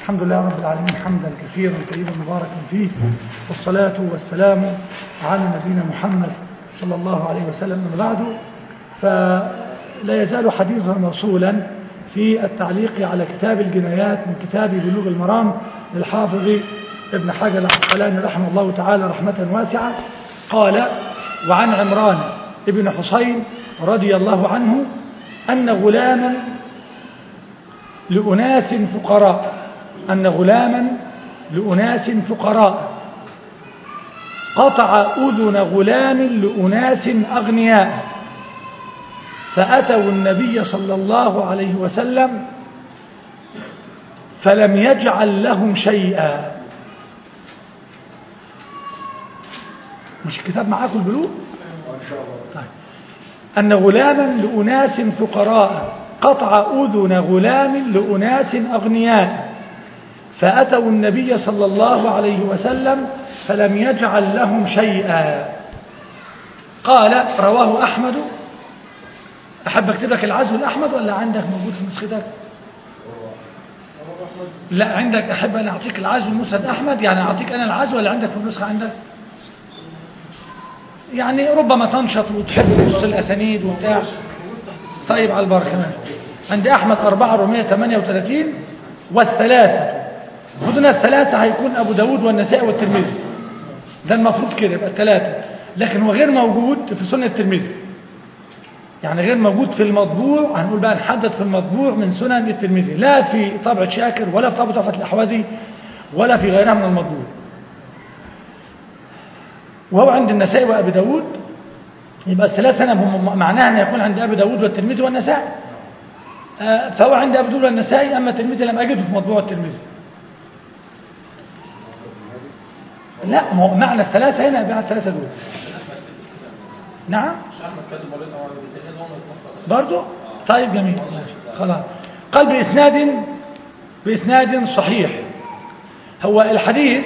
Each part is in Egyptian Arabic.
الحمد لله رب العالمين حمدا كثيرا طيبا مباركا فيه والصلاة والسلام على نبينا محمد صلى الله عليه وسلم من بعده فلا يزال حديثنا موصولا في التعليق على كتاب الجنايات من كتاب بلوغ المرام للحافظ ابن حجر العسقلاني رحمه الله تعالى رحمة واسعة قال وعن عمران ابن حسين رضي الله عنه أن غلاما لأناس فقراء أن غلاما لأناس فقراء قطع أذن غلام لأناس أغنياء فأتوا النبي صلى الله عليه وسلم فلم يجعل لهم شيئا مش الكتاب معاكم البلوغ طيب أن غلاما لأناس فقراء قطع أذن غلام لأناس أغنياء فأتوا النبي صلى الله عليه وسلم فلم يجعل لهم شيئا قال رواه أحمد أحب أكتب لك العزو الأحمد ولا عندك موجود في نسختك لا عندك أحب أن أعطيك العزو المسند أحمد يعني أعطيك أنا العزو ولا عندك في النسخة عندك يعني ربما تنشط وتحب تبص الأسانيد وبتاع طيب على البركة كمان عند أحمد 438 والثلاثة المفروض الثلاثة هيكون أبو داود والنسائي والترمذي ده المفروض كده يبقى الثلاثة لكن هو غير موجود في سنة الترمذي يعني غير موجود في المطبوع هنقول بقى نحدد في المطبوع من سنن الترمذي لا في طبعة شاكر ولا في طبعة طبعة الأحوذي ولا في غيرها من المطبوع وهو عند النسائي وأبي داود يبقى الثلاثة معناها أن يكون عند أبي داود والترمذي والنسائي فهو عند أبي داود والنسائي أما الترمذي لم أجده في مطبوع الترمذي لا ما هو معنى الثلاثة هنا يبقى الثلاثة دول نعم برضو طيب جميل خلاص قال بإسناد بإسناد صحيح هو الحديث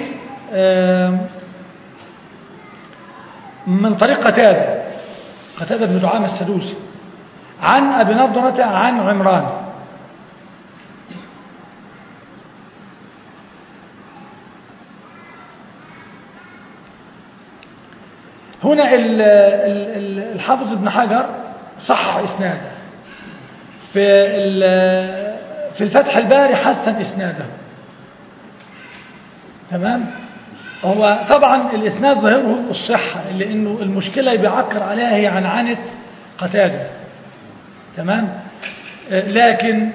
من طريق قتادة قتادة بن دعام السدوسي عن أبي نضرة عن عمران هنا الحافظ ابن حجر صح إسناده في في الفتح الباري حسن إسناده تمام هو طبعا الإسناد ظاهره الصحة لأنه المشكلة بيعكر عليها هي عن عنة قتادة تمام لكن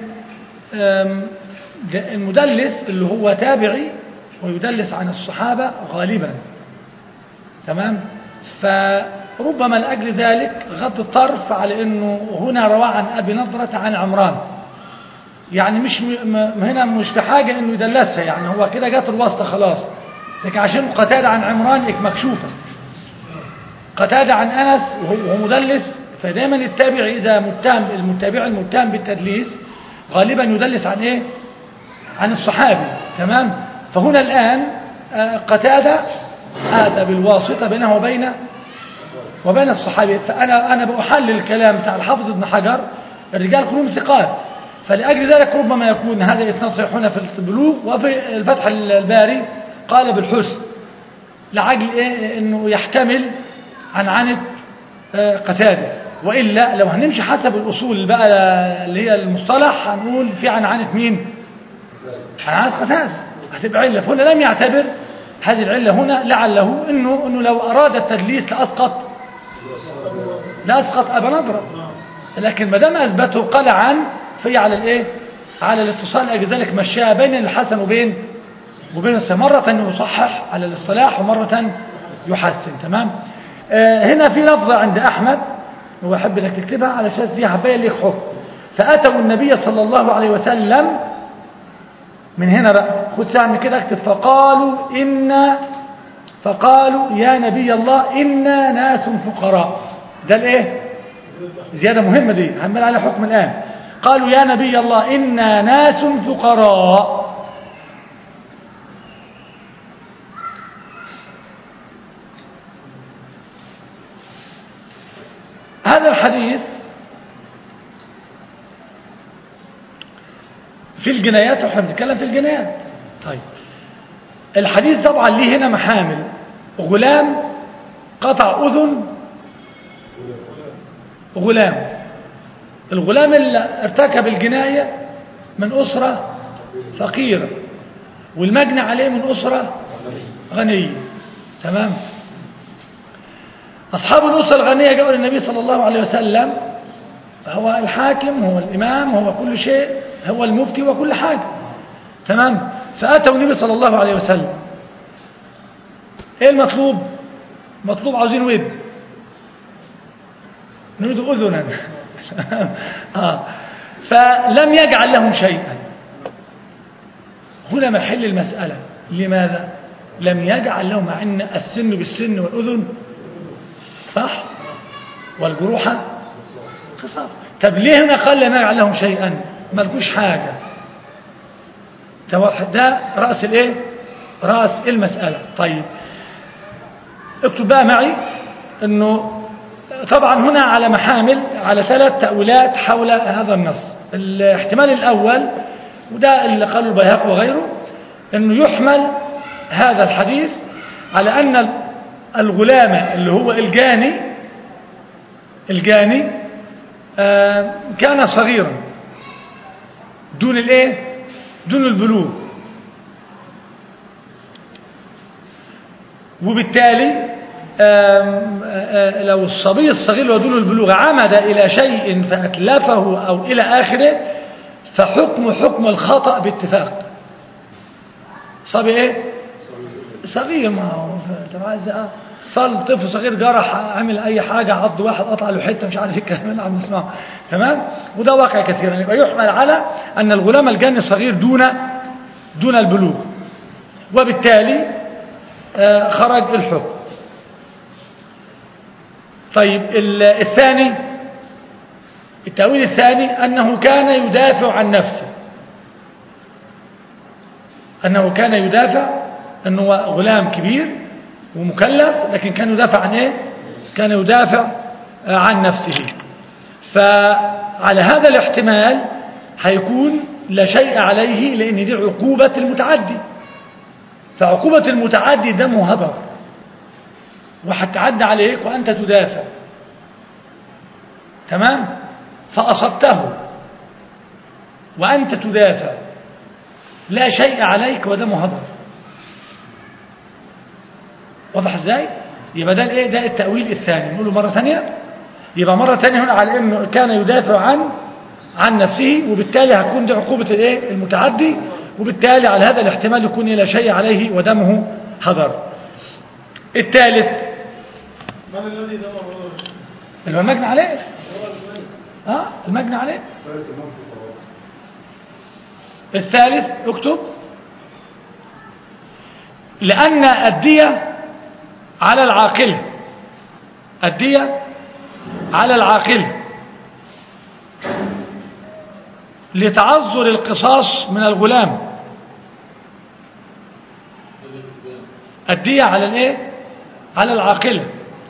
المدلس اللي هو تابعي ويدلس عن الصحابة غالبا تمام فربما لأجل ذلك غض الطرف على أنه هنا روى عن أبي نضرة عن عمران يعني مش م... هنا مش في حاجة أنه يدلسها يعني هو كده جات الواسطة خلاص لكن عشان قتادة عن عمران مكشوفة قتادة عن أنس وهو مدلس فدايما التابع إذا متهم المتابع المتهم بالتدليس غالبا يدلس عن إيه عن الصحابي تمام فهنا الآن قتادة آتى بالواسطة بينه وبين وبين الصحابي فأنا أنا بأحلل الكلام بتاع الحافظ ابن حجر الرجال كلهم ثقات فلأجل ذلك ربما يكون هذا الاثنان صحيحون في البلوغ وفي الفتح الباري قال بالحسن لعجل إيه انه يحتمل عن عنة قتادة وإلا لو هنمشي حسب الأصول بقى اللي هي المصطلح هنقول في عن عنة مين عن عنة قتادة هتبقى علة فهنا لم يعتبر هذه العلة هنا لعله انه انه لو اراد التدليس لاسقط لاسقط ابا نضرة لكن ما دام اثبته قال عن فهي على الايه على الاتصال لاجل ذلك مشاها بين الحسن وبين وبين الصحيح مرة يصحح على الاصطلاح ومرة يحسن تمام آه هنا في لفظة عند أحمد هو أحب انك تكتبها على أساس دي هبين لك حكم فأتوا النبي صلى الله عليه وسلم من هنا بقى خد سهم كده اكتب فقالوا إنا فقالوا يا نبي الله إنا ناس فقراء ده الايه زيادة مهمة دي هنبال على حكم الآن قالوا يا نبي الله إنا ناس فقراء هذا الحديث في الجنايات واحنا بنتكلم في الجنايات طيب الحديث طبعا ليه هنا محامل غلام قطع أذن غلام الغلام اللي ارتكب الجناية من أسرة فقيرة والمجني عليه من أسرة غنية تمام أصحاب الأسرة الغنية جاءوا للنبي صلى الله عليه وسلم هو الحاكم هو الإمام هو كل شيء هو المفتي وكل حاجة تمام فأتوا النبي صلى الله عليه وسلم ايه المطلوب مطلوب عاوزين ود نريد أذنا آه. فلم يجعل لهم شيئا هنا محل المسألة لماذا لم يجعل لهم مع أن السن بالسن والأذن صح والجروح قصاص طب ليه هنا قال لم يجعل لهم شيئا ملكوش حاجة ده رأس الايه رأس المسألة طيب اكتب بقى معي انه طبعا هنا على محامل على ثلاث تأويلات حول هذا النص الاحتمال الأول وده اللي قاله البيهق وغيره انه يحمل هذا الحديث على أن الغلام اللي هو الجاني الجاني آه كان صغيرا دون الايه دون البلوغ وبالتالي آم آم لو الصبي الصغير ودون البلوغ عمد إلى شيء فأتلفه أو إلى آخره فحكم حكم الخطأ باتفاق صبي ايه صغير ما هو طب عايز اه فال طفل صغير جرح عمل اي حاجه عض واحد قطع له حته مش عارف ايه الكلام اللي عم نسمعه تمام وده واقع كثيرا يبقى يحمل على ان الغلام الجاني صغير دون دون البلوغ وبالتالي آه خرج الحكم طيب الثاني التأويل الثاني أنه كان يدافع عن نفسه أنه كان يدافع أنه غلام كبير ومكلف لكن كان يدافع عن إيه كان يدافع عن نفسه فعلى هذا الاحتمال هيكون لا شيء عليه لأن دي عقوبة المتعدي فعقوبة المتعدي دمه هدر وهتعدى عليك وأنت تدافع تمام فأصبته وأنت تدافع لا شيء عليك ودمه هدر واضح ازاي يبقى ده الايه ده التأويل الثاني نقوله مرة ثانية يبقى مرة ثانية هنا على انه كان يدافع عن عن نفسه وبالتالي هتكون دي عقوبة الايه المتعدي وبالتالي على هذا الاحتمال يكون لا شيء عليه ودمه هدر الثالث من الذي دمر اللي هو المجني عليه اه المجني عليه الثالث اكتب لأن الدية على العاقل الدية على العاقل لتعذر القصاص من الغلام الدية على الايه على العاقلة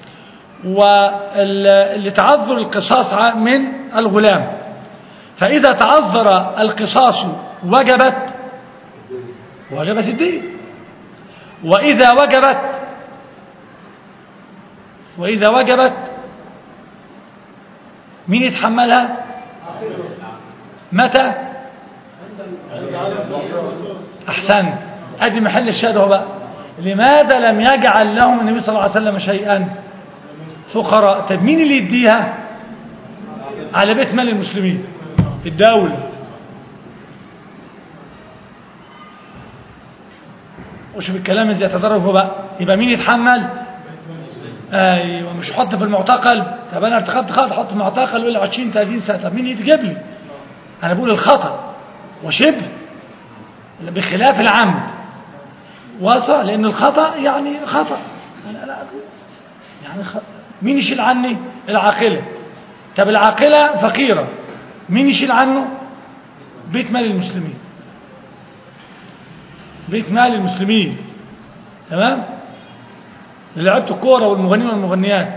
ولتعذر القصاص من الغلام فإذا تعذر القصاص وجبت وجبت الدية وإذا وجبت وإذا وجبت مين يتحملها متى أحسن أدي محل الشهادة هو بقى لماذا لم يجعل لهم النبي صلى الله عليه وسلم شيئا فقراء طب مين اللي يديها على بيت مال المسلمين الدولة وشوف الكلام ازاي يتدرج هو بقى يبقى مين يتحمل ايوه مش حط في المعتقل طب انا ارتكبت خطا احط في المعتقل يقول لي 20 30 سنه طب مين يجيب لي انا بقول الخطا وشبه بخلاف العمد وصى لان الخطا يعني خطا أنا لا أقول. يعني خ... مين يشيل عني العاقله طب العاقله فقيره مين يشيل عنه بيت مال المسلمين بيت مال المسلمين تمام لعبت الكوره والمغنيين والمغنيات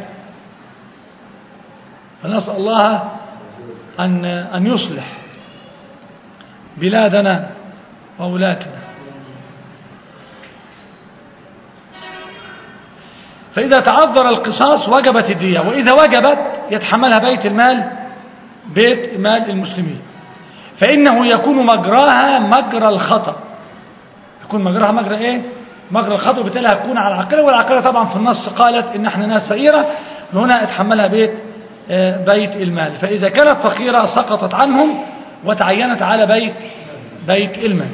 فنسال الله ان ان يصلح بلادنا وولاتنا فإذا تعذر القصاص وجبت الدية وإذا وجبت يتحملها بيت المال بيت مال المسلمين فإنه يكون مجراها مجرى الخطأ يكون مجراها مجرى إيه؟ مجرى الخطأ وبالتالي هتكون على العاقلة والعاقلة طبعا في النص قالت إن احنا ناس فقيرة هنا اتحملها بيت آه، بيت المال فإذا كانت فقيرة سقطت عنهم وتعينت على بيت بيت المال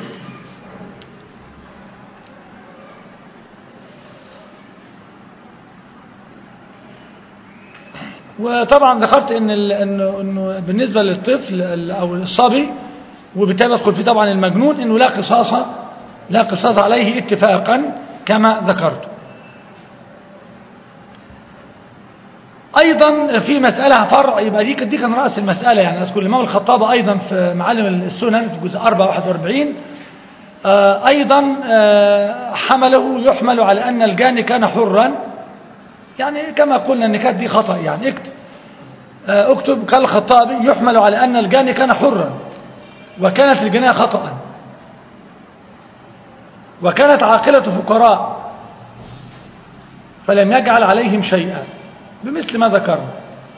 وطبعا ذكرت ان ال- انه انه بالنسبه للطفل ال- او الصبي وبالتالي يدخل فيه طبعا المجنون انه لا قصاص لا قصاص عليه اتفاقا كما ذكرت ايضا في مساله فرع يبقى دي دي كان راس المساله يعني اذكر الامام الخطاب ايضا في معالم السنن في جزء 4 41 آه، ايضا آه، حمله يحمل على ان الجاني كان حرا يعني كما قلنا ان كانت دي خطأ يعني اكتب آه، اكتب كالخطابي يحمل على أن الجاني كان حرا وكانت الجناية خطأ وكانت عاقلة فقراء فلم يجعل عليهم شيئا بمثل ما ذكرنا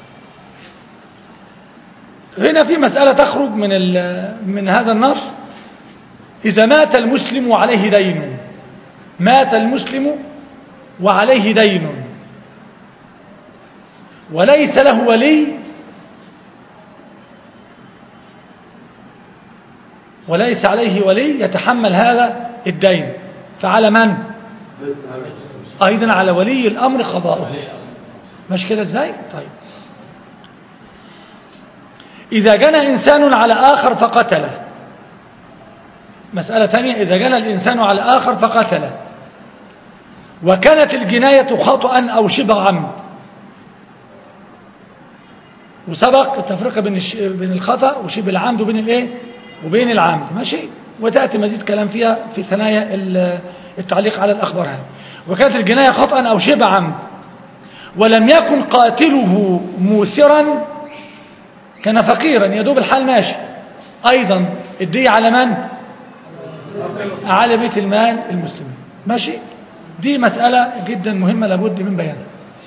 هنا في مسألة تخرج من ال- من هذا النص إذا مات المسلم وعليه دين مات المسلم وعليه دين وليس له ولي وليس عليه ولي يتحمل هذا الدين فعلى من أيضا على ولي الأمر قضاؤه مش كده ازاي طيب إذا جنى إنسان على آخر فقتله مسألة ثانية إذا جنى الإنسان على آخر فقتله وكانت الجناية خطأ أو شبه عمد وسبق التفرقة بين الش... بين الخطأ وشبه العمد وبين الايه وبين العمد ماشي وتأتي مزيد كلام فيها في ثنايا ال- التعليق على الأخبار هذه وكانت الجناية خطأ أو شبه عمد ولم يكن قاتله موسرا كان فقيرا يدوب الحال ماشي أيضا الدية على من؟ على بيت المال المسلمين ماشي دي مسألة جدا مهمة لابد من بيانها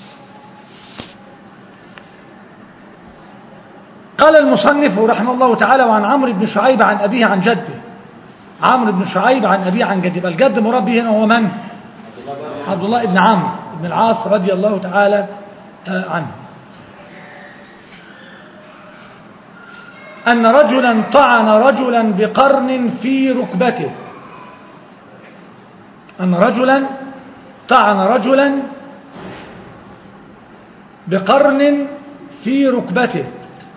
قال المصنف رحمه الله تعالى وعن عمرو بن شعيب عن أبيه عن جده عمرو بن شعيب عن أبيه عن جده بل جد مربي هنا هو من عبد الله بن عمرو بن العاص رضي الله تعالى آه، عنه أن رجلا طعن رجلا بقرن في ركبته أن رجلا طعن رجلا بقرن في ركبته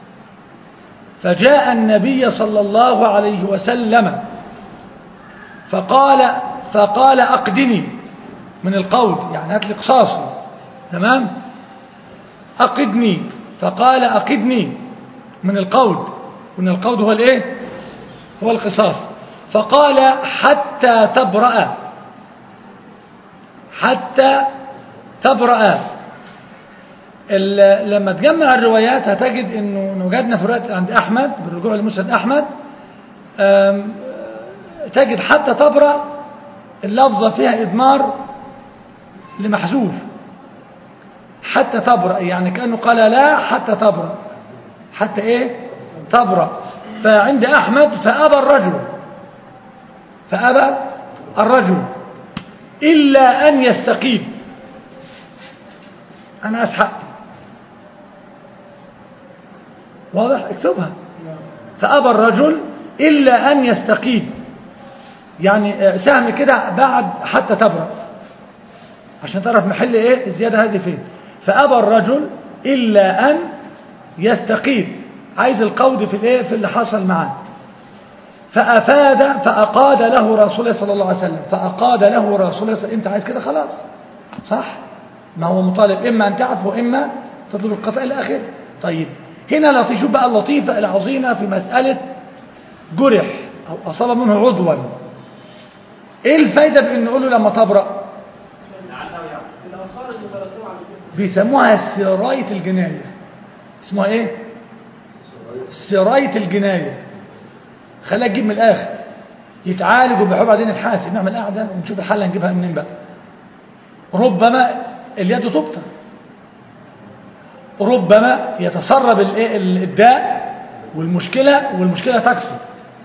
فجاء النبي صلى الله عليه وسلم فقال فقال أقدني من القود يعني هات لي قصاصي تمام أقدني فقال أقدني من القود وإن القود هو الإيه هو القصاص فقال حتى تبرأ حتى تبرأ ال- لما تجمع الروايات هتجد انه إنه وجدنا في رواية عند احمد بالرجوع لمسند احمد آم، تجد حتى تبرأ اللفظة فيها إضمار لمحذوف حتى تبرأ يعني كأنه قال لا حتى تبرأ حتى إيه تبرأ فعند أحمد فأبى الرجل فأبى الرجل إلا أن يستقيم أنا أسحق واضح اكتبها فأبى الرجل إلا أن يستقيم يعني آه، سهم كده بعد حتى تبرأ عشان تعرف محل ايه الزيادة هذه فين فأبى الرجل إلا أن يستقيم عايز القود في الايه في اللي حصل معاه فأفاد فأقاد له رسول الله صلى الله عليه وسلم فأقاد له رسول الله صلى الله عليه وسلم انت عايز كده خلاص صح ما هو مطالب إما أن تعفو وإما تطلب القطع إلى آخره طيب هنا لطيف شوف بقى اللطيفة العظيمة في مسألة جرح أو أصاب منه عضوا إيه الفايدة بأن نقول له لما تبرأ بيسموها سراية الجناية اسمها ايه سراية الجناية خليها تجيب من الاخر يتعالج وبيحب بعدين يتحاسب نعمل قاعدة ونشوف الحل هنجيبها منين بقى ربما اليد تبطل ربما يتسرب الإيه؟ الداء والمشكلة والمشكلة تكسر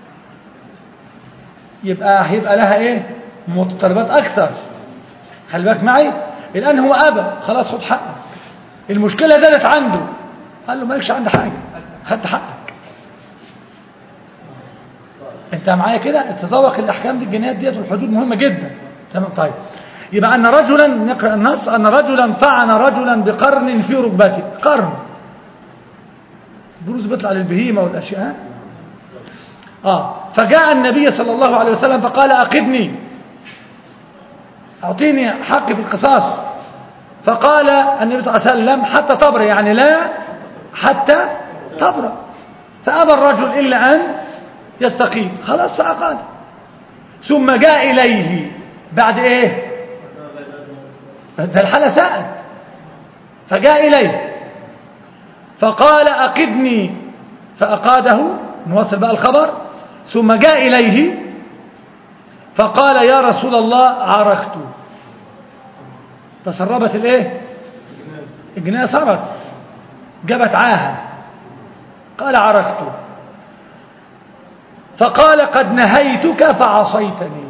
يبقى هيبقى لها ايه متطلبات اكثر خلي بالك معي الان هو ابى خلاص خد حقك المشكله زادت عنده قال له مالكش عندي حاجه خدت حقك انت معايا كده تذوق الاحكام دي الجنايات ديت والحدود مهمه جدا تمام طيب يبقى ان رجلا نقرا النص ان رجلا طعن رجلا بقرن في ركبته قرن بروز بيطلع للبهيمه والاشياء اه فجاء النبي صلى الله عليه وسلم فقال اقدني اعطيني حقي في القصاص فقال النبي صلى الله عليه وسلم حتى تبرأ يعني لا حتى تبرأ فأبى الرجل إلا أن يستقيم خلاص فأقاد ثم جاء إليه بعد إيه ده الحالة ساءت فجاء إليه فقال أقدني فأقاده نواصل بقى الخبر ثم جاء إليه فقال يا رسول الله عركت تسربت الايه الجناية صارت جابت عاهة قال عركت فقال قد نهيتك فعصيتني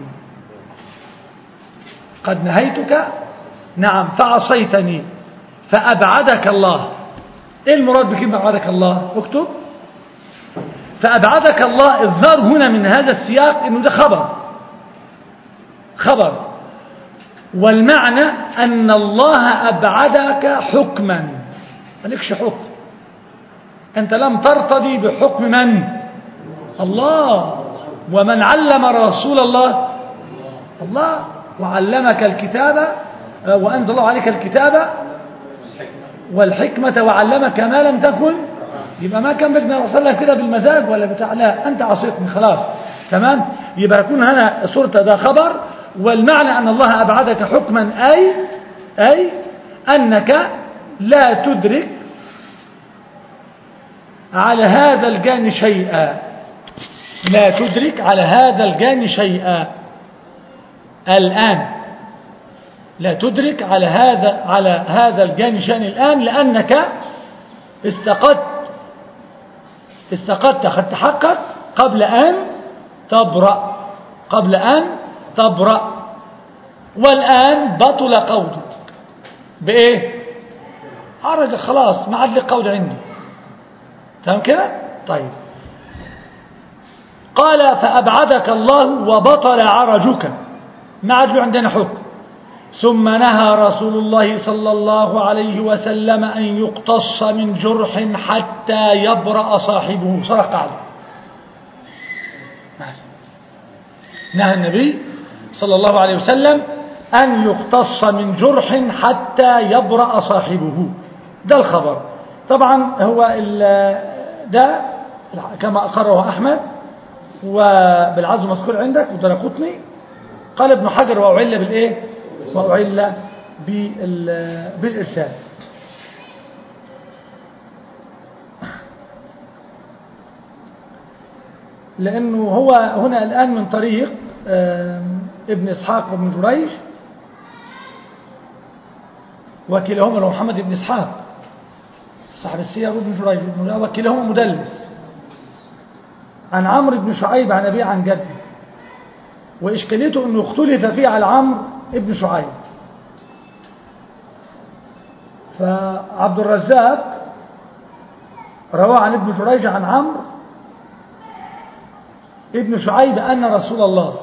قد نهيتك نعم فعصيتني فأبعدك الله ايه المراد بكلمة أبعدك الله اكتب فأبعدك الله الظاهر هنا من هذا السياق انه ده خبر خبر والمعنى أن الله أبعدك حكما مالكش حكم أنت لم ترتضي بحكم من الله ومن علم رسول الله الله وعلمك الكتابة وأنزل الله عليك الكتابة والحكمة وعلمك ما لم تكن يبقى ما كان بدنا نوصل لك كده بالمزاج ولا بتاع لا أنت عصيتني خلاص تمام يبقى يكون هنا صورة ده خبر والمعنى أن الله أبعدك حكما أي أي أنك لا تدرك على هذا الجان شيئا لا تدرك على هذا الجان شيئا الآن لا تدرك على هذا على هذا الجان شأن الآن لأنك استقدت استقدت أخذت حقك قبل أن تبرأ قبل أن تبرأ والآن بطل قولك بإيه عرج خلاص ما عاد لي قول عندي تمام كده طيب قال فأبعدك الله وبطل عرجك ما عاد له عندنا حكم ثم نهى رسول الله صلى الله عليه وسلم أن يقتص من جرح حتى يبرأ صاحبه صدق عليه نهى النبي صلى الله عليه وسلم أن يقتص من جرح حتى يبرأ صاحبه ده الخبر طبعا هو ده كما أقره أحمد وبالعزم مذكور عندك ودرقطني قال ابن حجر وأعل بالإيه وأعل بالإرسال لأنه هو هنا الآن من طريق ابن إسحاق وابن جريج وكلاهما له محمد بن إسحاق صاحب السير وابن جريج وكلاهما مدلس عن عمرو بن شعيب عن أبيه عن جده وإشكاليته أنه اختلف فيه على عمرو ابن شعيب فعبد الرزاق روى عن ابن جريج عن عمرو ابن شعيب أن رسول الله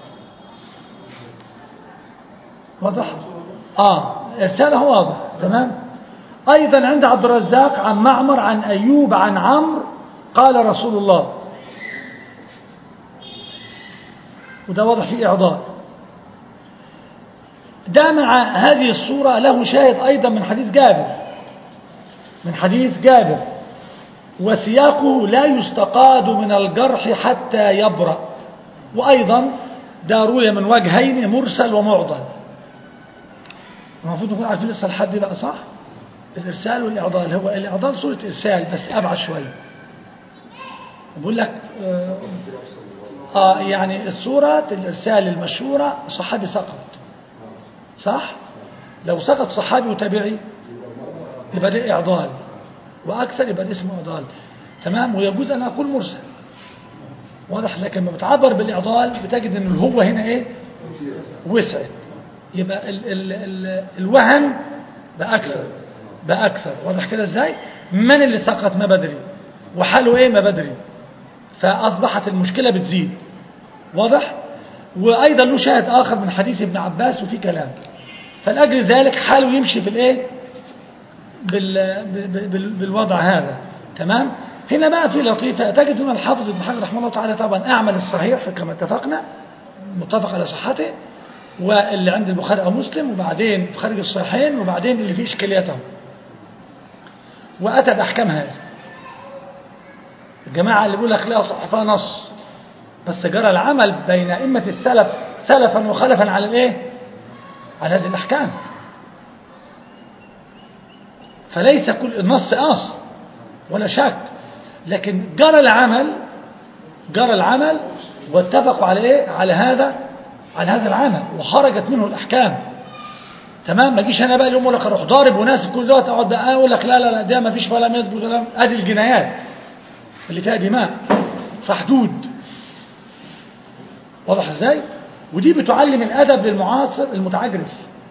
واضح آه إرساله واضح تمام أيضا عند عبد الرزاق عن معمر عن أيوب عن عمرو قال رسول الله وده واضح فيه إعضاء ده مع هذه الصورة له شاهد أيضا من حديث جابر من حديث جابر وسياقه لا يستقاد من الجرح حتى يبرأ وأيضا ده روي من وجهين مرسل ومعضل المفروض نكون عارفين لسه الحد بقى صح الإرسال والإعضال هو الإعضال صورة إرسال بس أبعد شوية بقول لك آه, آه يعني الصورة الإرسال المشهورة صحابي سقط صح لو سقط صحابي وتابعي يبقى ده إعضال وأكثر يبقى ده اسمه إعضال تمام ويجوز أن أقول مرسل واضح لكن لما بتعبر بالإعضال بتجد أن الهو هنا إيه وسعت يبقى ال ال ال الوهن بقى أكثر بقى أكثر واضح كده إزاي من اللي سقط ما بدري وحاله إيه ما بدري فأصبحت المشكلة بتزيد واضح وأيضا له شاهد آخر من حديث ابن عباس وفي كلام فلأجل ذلك حاله يمشي في الإيه بال بال بال بالوضع هذا تمام هنا بقى في لطيفة تجد أن الحافظ ابن حجر رحمه الله تعالى طبعا أعمل الصحيح كما اتفقنا متفق على صحته واللي عند البخاري أو مسلم وبعدين في خارج الصحيحين وبعدين اللي فيه إشكاليته وأتى بأحكام هذا الجماعة اللي بيقول لك لا صح فيها نص بس جرى العمل بين أئمة السلف سلفا وخلفا على الإيه؟ على هذه الأحكام فليس كل النص أصل ولا شك لكن جرى العمل جرى العمل واتفقوا على إيه؟ على هذا على هذا العمل وخرجت منه الأحكام تمام ما جيش انا بقى اليوم اقول لك اروح ضارب وناس كل دوت اقعد بقى اقول لك لا لا لا ده ما فيش ولا يثبت ولا ادي الجنايات اللي فيها دماء فحدود واضح ازاي ودي بتعلم الادب للمعاصر المتعجرف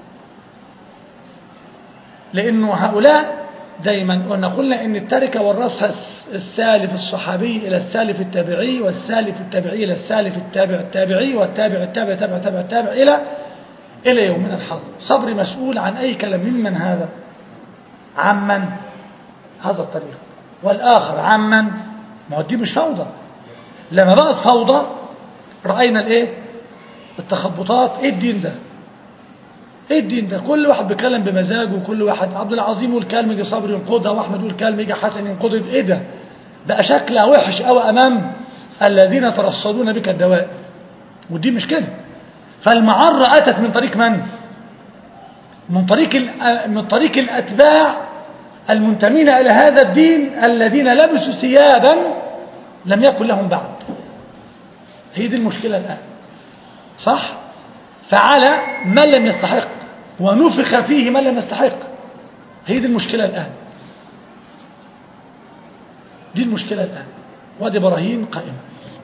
لانه هؤلاء دايما قلنا قلنا ان التركه ورثها السالف الصحابي الى السالف التابعي والسالف التابعي الى السالف التابع التابعي والتابع التابع تابع تابع التابع الى الى يومنا الحاضر صبري مسؤول عن اي كلام ممن هذا عمن هذا الطريق والاخر عمن ما هو دي مش فوضى لما بقت فوضى راينا الايه التخبطات ايه الدين ده ايه الدين ده كل واحد بيتكلم بمزاجه وكل واحد عبد العظيم يقول كلمه يجي صبري ينقضها واحمد يقول كلمه يجي حسن ينقضها ايه ده بقى شكلها وحش قوي امام الذين يترصدون بك الدواء ودي مش كده فالمعرة أتت من طريق من؟ من طريق من طريق الأتباع المنتمين إلى هذا الدين الذين لبسوا ثيابا لم يكن لهم بعد هي دي المشكلة الآن صح؟ فعلى من لم يستحق ونفخ فيه من لم يستحق هي دي المشكلة الآن دي المشكلة الآن وادي براهين قائمة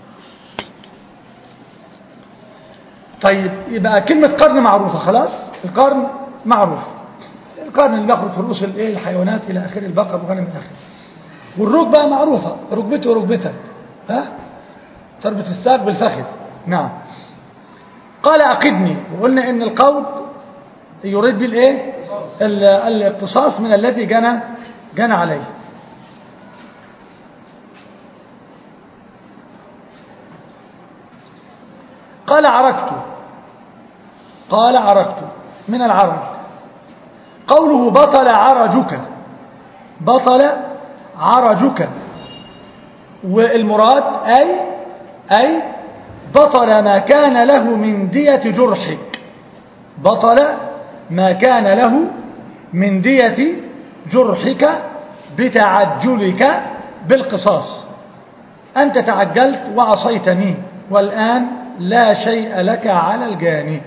طيب يبقى كلمة قرن معروفة خلاص القرن معروف القرن اللي بيخرج في رؤوس الايه الحيوانات الى اخره البقر والغنم الى اخره والركبه معروفه ركبته وركبتها ها تربط الساق بالفخذ نعم قال أقدني وقلنا ان القول يريد بالايه الاقتصاص من الذي جنى جنى عليه قال عركت قال عركت من العرج قوله بطل عرجك بطل عرجك والمراد أي أي بطل ما كان له من دية جرحك بطل ما كان له من دية جرحك بتعجلك بالقصاص أنت تعجلت وعصيتني والآن لا شيء لك على الجاني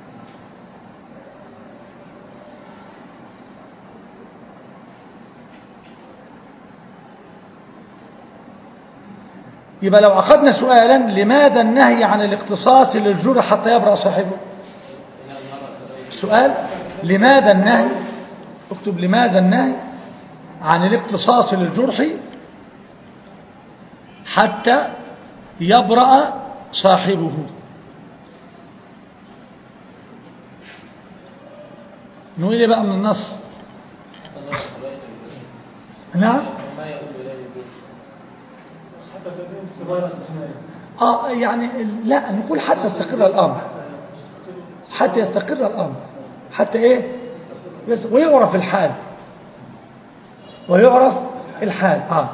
يبقى لو أخذنا سؤالا لماذا النهي عن الاقتصاص للجرح حتى يبرأ صاحبه السؤال لماذا النهي اكتب لماذا النهي عن الاقتصاص للجرح حتى يبرأ صاحبه نقول ايه بقى من النص نعم حتى تدين الصغيرة استثنائية اه يعني لا نقول حتى يستقر الامر حتى يستقر الامر حتى ايه يس- ويعرف الحال ويعرف الحال اه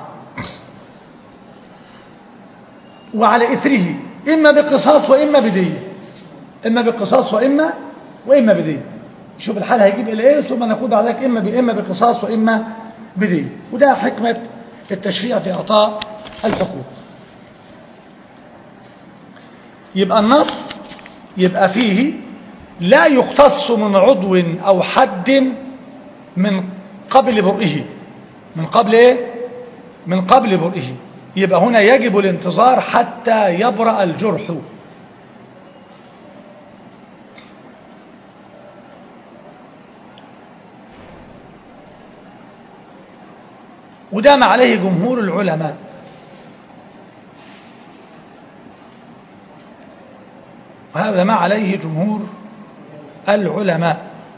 وعلى اثره اما بقصاص واما بديه اما بقصاص واما واما بديه شوف الحال هيجيب الى ايه ثم نقول بعد ذلك اما ب- اما بقصاص واما بديه وده حكمه التشريع في اعطاء الحقوق يبقى النص يبقى فيه لا يقتص من عضو أو حد من قبل برئه من قبل إيه؟ من قبل برئه يبقى هنا يجب الانتظار حتى يبرأ الجرح وده ما عليه جمهور العلماء وهذا ما عليه جمهور العلماء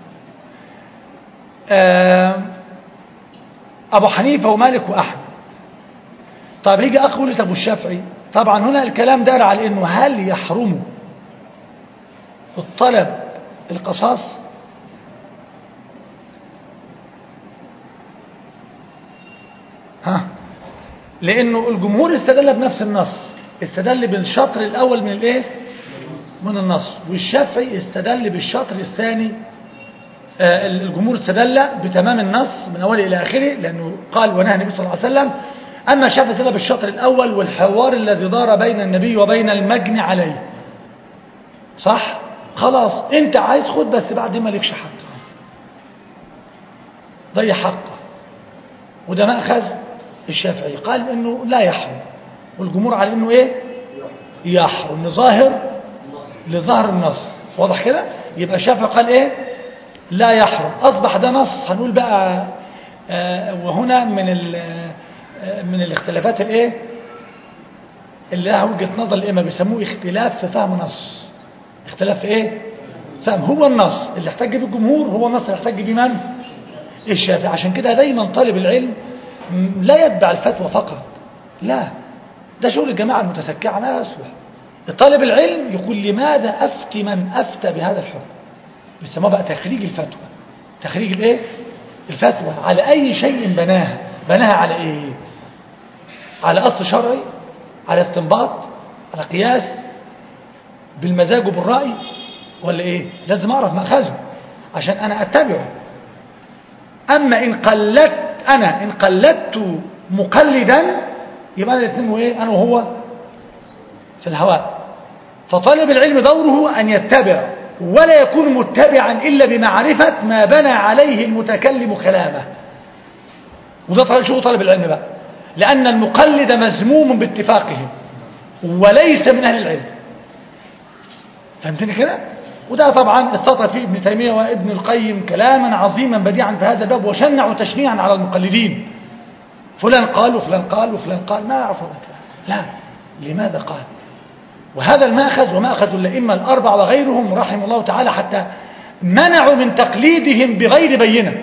آه، أبو حنيفة ومالك وأحمد طيب يجي أخ يقول لي أبو الشافعي طبعا هنا الكلام دار على أنه هل يحرم الطلب القصاص ها لأنه الجمهور استدل بنفس النص استدل بالشطر الأول من الإيه من النص والشافعي استدل بالشطر الثاني آه، الجمهور استدل بتمام النص من أوله إلى آخره لأنه قال ونهى النبي صلى الله عليه وسلم أما الشافعي استدل بالشطر الأول والحوار الذي دار بين النبي وبين المجني عليه صح خلاص انت عايز خد بس بعد ما لكش حق ضيع حقه وده مأخذ الشافعي قال انه لا يحرم والجمهور على انه ايه يحرم لظاهر لظاهر النص واضح كده يبقى الشافعي قال ايه لا يحرم اصبح ده نص هنقول بقى آه وهنا من ال- آه، من الاختلافات الايه اللي لها وجهه نظر الائمه بيسموه اختلاف في فهم نص اختلاف في ايه فهم هو النص اللي احتج به الجمهور هو النص اللي احتج به من الشافعي عشان كده دايما طالب العلم م- لا يتبع الفتوى فقط لا ده شغل الجماعة المتسكعة ما يصلح طالب العلم يقول لماذا أفتي من أفتى بهذا الحكم بيسموه بقى تخريج الفتوى تخريج الايه الفتوى على أي شيء بناها بناها على ايه على أصل شرعي على استنباط على قياس بالمزاج وبالرأي ولا ايه لازم اعرف مأخذه عشان انا اتبعه اما ان قلدت انا ان قلدت مقلدا يبقى انا الاثنين وايه انا وهو في الهواء فطالب العلم دوره ان يتبع ولا يكون متبعا الا بمعرفة ما بنى عليه المتكلم كلامه وده طالب شو طالب العلم بقى لان المقلد مذموم باتفاقهم وليس من اهل العلم فهمتني كده وده طبعا استطر فيه ابن تيمية وابن القيم كلاما عظيما بديعا في هذا الباب وشنعوا تشنيعا على المقلدين فلان قال وفلان قال وفلان قال ما يعرفوا لا لماذا قال وهذا الماخذ وماخذ الأئمة الأربعة وغيرهم رحمه الله تعالى حتى منعوا من تقليدهم بغير بينة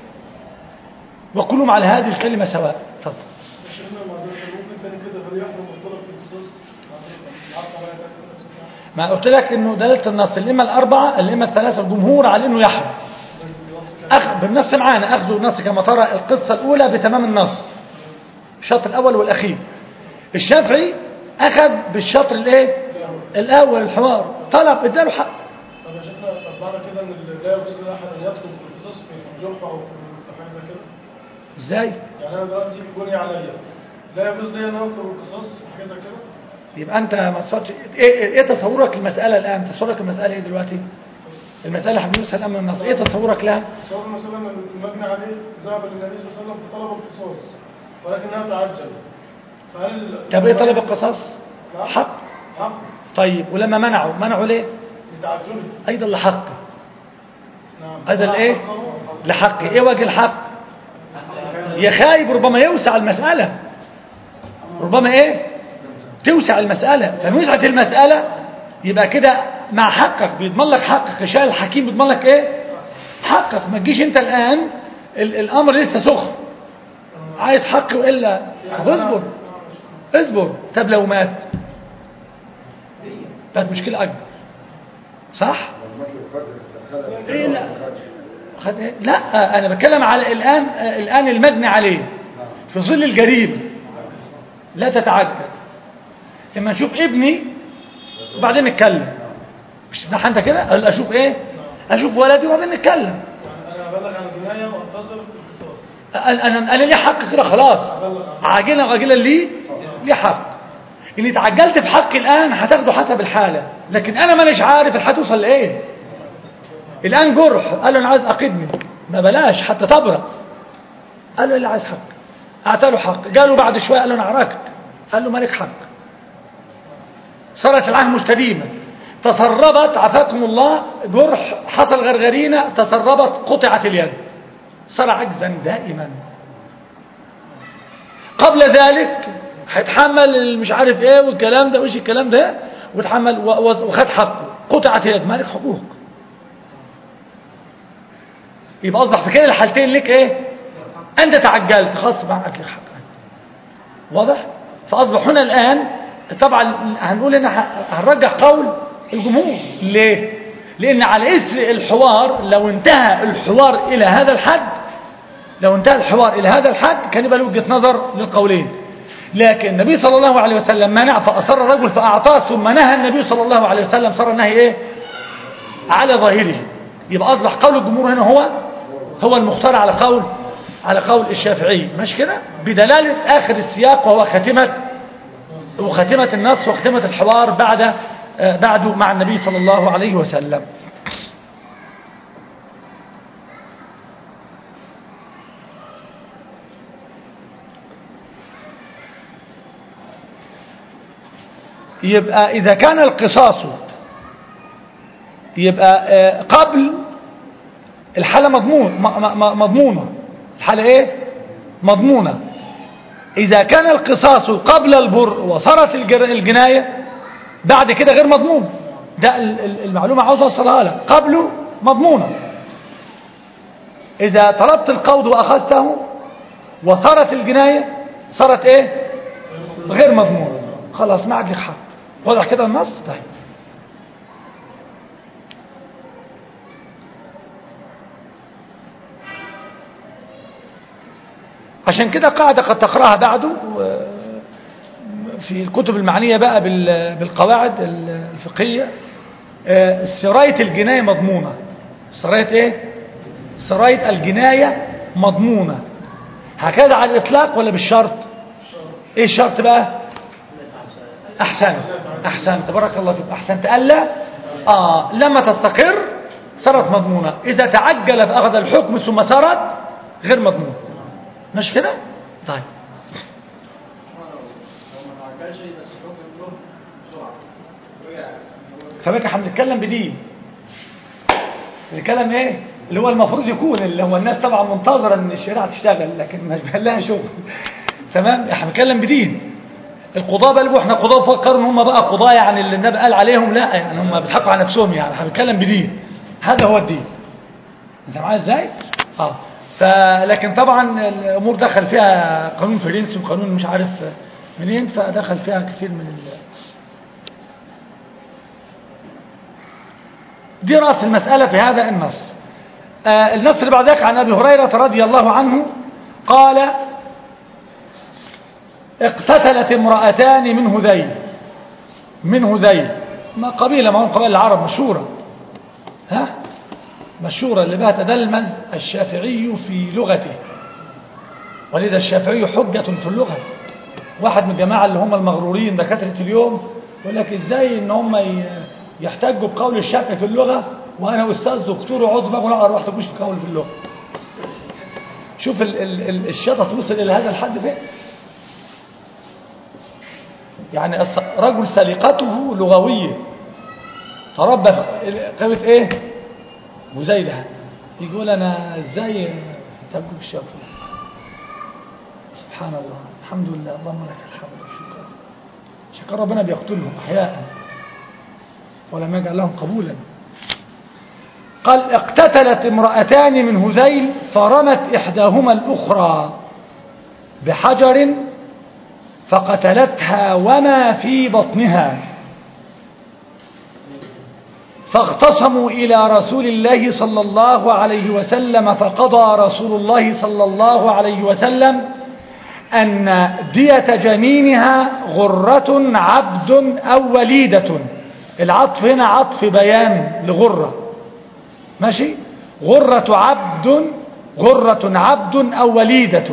وكلهم على هذه الكلمة سواء تفضل شيخنا معذرة ممكن تاني كده هل يحرم الطلب في القصاص؟ العفو على ذلك. ما قلت لك انه دلالة النص الائمه الاربعه الائمه الثلاثه الجمهور على انه يحرم أخ... بالنص معانا اخذوا النص كما ترى القصه الاولى بتمام النص الشطر الاول والاخير الشافعي اخذ بالشطر الايه الاول الحوار طلب اداله حق طب يا شيخنا طب معنى كده ان اللي لا يجوز لاحد ان يطلب في القصاص في جرح او في حاجه زي كده؟ ازاي يعني انا دلوقتي بني عليا لا يجوز لي ان اطلب القصاص في حاجه زي كده؟ يبقى انت ما تصورش ايه, ايه تصورك المساله الان تصورك المساله ايه دلوقتي المساله حبيبي الان من النص ايه تصورك لها تصور مثلا ان المجني عليه ذهب للنبي صلى الله عليه وسلم فطلب القصاص ولكنها تعجل فهل طب ايه طلب القصاص نعم. حق حق طيب ولما منعوا منعوا ليه لتعجله ايضا لحق نعم هذا الايه حقه. لحق ايه وجه الحق يا خايب ربما يوسع المسألة ربما ايه توسع المسألة فنوسعت المسألة يبقى كده مع حقك بيضمن لك حقك رشال الحكيم بيضمن لك ايه حقك ما تجيش انت الان ال الامر لسه سخن عايز حق والا طب اصبر اصبر طب لو مات بقت مشكلة اكبر صح ايه لا خد إيه؟ لا انا بتكلم على الان الان المجني عليه في ظل الجريمه لا تتعجل اما نشوف ابني وبعدين نتكلم مش ده انت كده قال اشوف ايه اشوف ولدي وبعدين نتكلم يعني انا ابلغ عن الجنايه وانتظر القصاص انا انا انا لي حق كده خلاص عاجلا واجلا لي لي حق اللي اتعجلت في حقي الان هتاخده حسب الحاله لكن انا مانيش عارف الحاله توصل لايه الآن جرح قال له أنا عايز أقدني ما بلاش حتى تبرأ قال له اللي عايز حق أعطى له حق قالوا بعد شوية قال له أنا عراكك قال له مالك حق صارت العهد مستديمة تسربت عفاكم الله جرح حصل غرغرينة تسربت قطعت اليد صار عجزا دائما قبل ذلك هيتحمل مش عارف ايه والكلام ده وش الكلام ده وتحمل و- و- وخد حقه قطعت اليد مالك حقوق يبقى اصبح في كلا الحالتين لك ايه انت تعجلت خلاص بقى لك حق واضح فاصبح هنا الان طبعا هنقول ان هنرجح قول الجمهور ليه لان على اثر الحوار لو انتهى الحوار الى هذا الحد لو انتهى الحوار الى هذا الحد كان يبقى له وجهه نظر للقولين لكن النبي صلى الله عليه وسلم منع فاصر الرجل فاعطاه ثم نهى النبي صلى الله عليه وسلم صار النهي ايه على ظاهره يبقى اصبح قول الجمهور هنا هو هو المختار على قول على قول الشافعي مش كده بدلالة آخر السياق وهو خاتمة وخاتمة النص وخاتمة الحوار بعد آه، بعده مع النبي صلى الله عليه وسلم يبقى إذا كان القصاص يبقى آه، قبل الحالة مضمون م- م- مضمونة الحالة ايه مضمونة إذا كان القصاص قبل البر وصارت الجر- الجناية بعد كده غير مضمون ده ال- ال- المعلومة عاوز أوصلها لك قبله مضمونة إذا طلبت القوض وأخذته وصارت الجناية صارت ايه غير مضمونة خلاص ما عاد لك حق واضح كده النص طيب عشان كده قاعدة قد تقرأها بعده و- في الكتب المعنية بقى بال- بالقواعد الفقهية آه، سراية الجناية مضمونة سراية ايه سراية الجناية مضمونة هكذا على الإطلاق ولا بالشرط ايه الشرط بقى احسنت احسنت تبارك الله فيك احسنت الا اه لما تستقر صارت مضمونة اذا تعجل فاخذ الحكم ثم صارت غير مضمونة مش كده طيب فبقى احنا بنتكلم بدين بنتكلم ايه اللي هو المفروض يكون اللي هو الناس طبعا منتظره ان الشريعه تشتغل لكن مش بقى لها شغل تمام احنا بنتكلم بدين القضاة بقى احنا قضاة فكروا ان هم بقى قضاة يعني اللي النبي قال عليهم لا يعني هم بيضحكوا على نفسهم يعني احنا بنتكلم بدين هذا هو الدين انت معايا ازاي اه فلكن طبعا الامور دخل فيها قانون فرنسي وقانون مش عارف منين فدخل فيها كثير من ال... دي رأس المسألة في هذا النص آه النص اللي بعد ذلك عن أبي هريرة رضي الله عنه قال اقتتلت امرأتان من هذيل من هذيل ما قبيلة ما هم قبائل العرب مشهورة ها مشهورة اللي بها تدلمز الشافعي في لغته ولذا الشافعي حجة في اللغة واحد من الجماعة اللي هم المغرورين دكاترة اليوم يقول لك ازاي ان هم ي- يحتجوا بقول الشافعي في اللغة وانا استاذ دكتور وعضو بقى ونقرا ما احتجوش في قول في اللغة شوف ال ال ال الشطط وصل الى هذا الحد فين يعني الص- رجل سليقته لغوية تربى في قيمة ايه مزايدة يقول انا ازاي تبقى بالشافعي سبحان الله الحمد لله اللهم لك الحمد والشكر شكر ربنا بيقتلهم احياء ولم يجعل لهم قبولا قال اقتتلت امرأتان من هذيل فرمت إحداهما الأخرى بحجر فقتلتها وما في بطنها فاختصموا إلى رسول الله صلى الله عليه وسلم فقضى رسول الله صلى الله عليه وسلم أن دية جنينها غرة عبد أو وليدة العطف هنا عطف بيان لغرة ماشي غرة عبد غرة عبد أو وليدة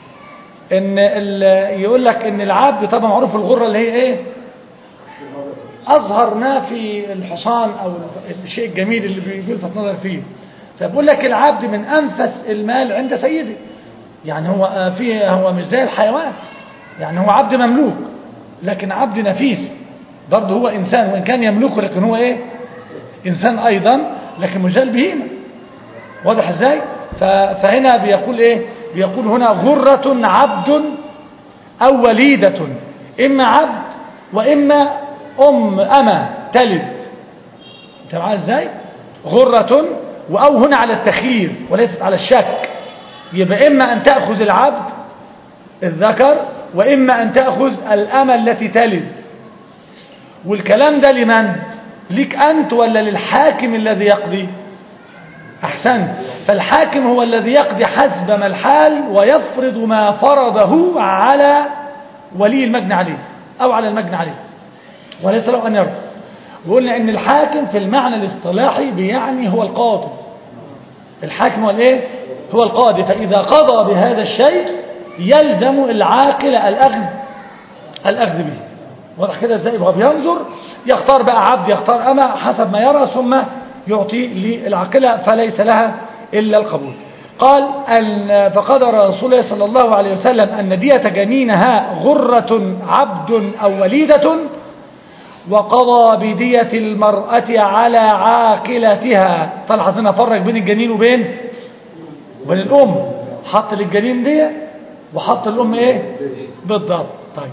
إن ال- يقول لك إن العبد طبعا معروف الغرة اللي هي إيه أظهر ما في الحصان أو الشيء الجميل اللي بيلفت نظر فيه فبقول لك العبد من أنفس المال عند سيده يعني هو آه، فيه هو مش زي الحيوان يعني هو عبد مملوك لكن عبد نفيس برضه هو إنسان وإن كان يملكه لكن هو إيه إنسان أيضا لكن مش زي البهيمة واضح إزاي ف- فهنا بيقول إيه بيقول هنا غرة عبد أو وليدة إما عبد وإما أم أما تلد أنت معايا إزاي غرة وأو هنا على التخيير وليست على الشك يبقى إما أن تأخذ العبد الذكر وإما أن تأخذ الأمة التي تلد والكلام ده لمن ليك أنت ولا للحاكم الذي يقضي أحسنت فالحاكم هو الذي يقضي حسب ما الحال ويفرض ما فرضه على ولي المجني عليه أو على المجني عليه وليس له أن يرضى وقلنا أن الحاكم في المعنى الاصطلاحي بيعني هو القاضي الحاكم هو الايه هو القاضي فإذا قضى بهذا الشيء يلزم العاقل الأخذ الأخذ به واضح كده ازاي هو بينظر يختار بقى عبد يختار أما حسب ما يرى ثم يعطي للعاقلة فليس لها إلا القبول قال أن فقدر رسول الله صلى الله عليه وسلم أن دية جنينها غرة عبد أو وليدة وقضى بدية المرأة على عاقلتها طلع هنا فرق بين الجنين وبين وبين الأم حط للجنين دي وحط الأم إيه بالضبط طيب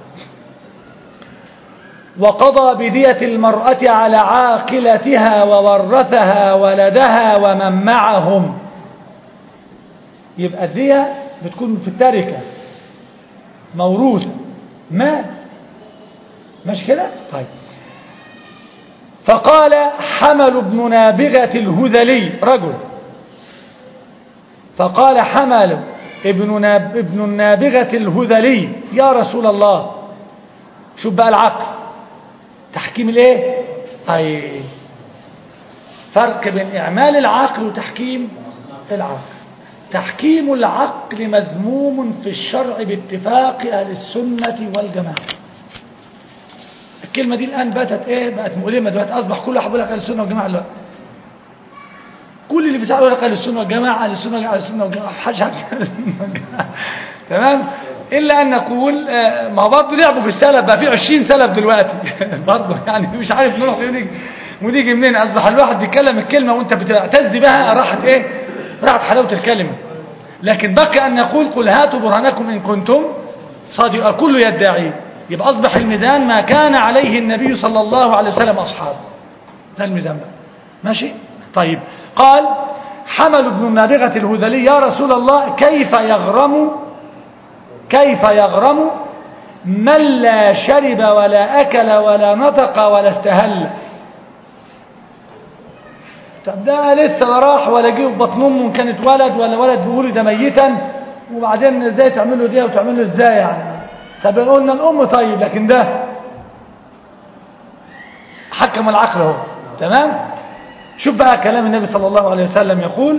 وقضى بدية المرأة على عاقلتها وورثها ولدها ومن معهم يبقى الدية بتكون في التركة موروثة مال مش كده طيب فقال حمل ابن نابغة الهذلي رجل فقال حمل ابن, ناب ابن النابغة الهذلي يا رسول الله شوف بقى العقل تحكيم الايه اي فرق بين اعمال العقل وتحكيم العقل تحكيم العقل مذموم في الشرع باتفاق اهل السنة والجماعة الكلمة دي الآن باتت ايه بقت مؤلمة دلوقتي أصبح كل واحد بيقول لك أهل السنة والجماعة دلوقتي كل اللي بيسألوا لك أهل السنة والجماعة أهل السنة والجماعة أهل السنة والجماعة حاجة أهل السنة والجماعة تمام إلا أن نقول آه، ما هو برضه لعبوا في السلف بقى في 20 سلف دلوقتي برضه يعني مش عارف نروح ونيجي ونيجي منين أصبح الواحد بيتكلم الكلمة وأنت بتعتز بها راحت إيه راحت حلاوة الكلمة لكن بقي أن نقول قل هاتوا برهانكم إن كنتم صادق الكل يدعي يبقى أصبح الميزان ما كان عليه النبي صلى الله عليه وسلم أصحابه ده الميزان بقى ماشي طيب قال حمل ابن النابغة الهذلي يا رسول الله كيف يغرم كيف يغرم من لا شرب ولا أكل ولا نطق ولا استهل طب ده لسه لا راح ولا جه في بطن امه كانت ولد ولا ولد ولد ميتا وبعدين ازاي تعمل له دي وتعمل له ازاي يعني طب قلنا الام طيب لكن ده حكم العقل اهو تمام شوف بقى كلام النبي صلى الله عليه وسلم يقول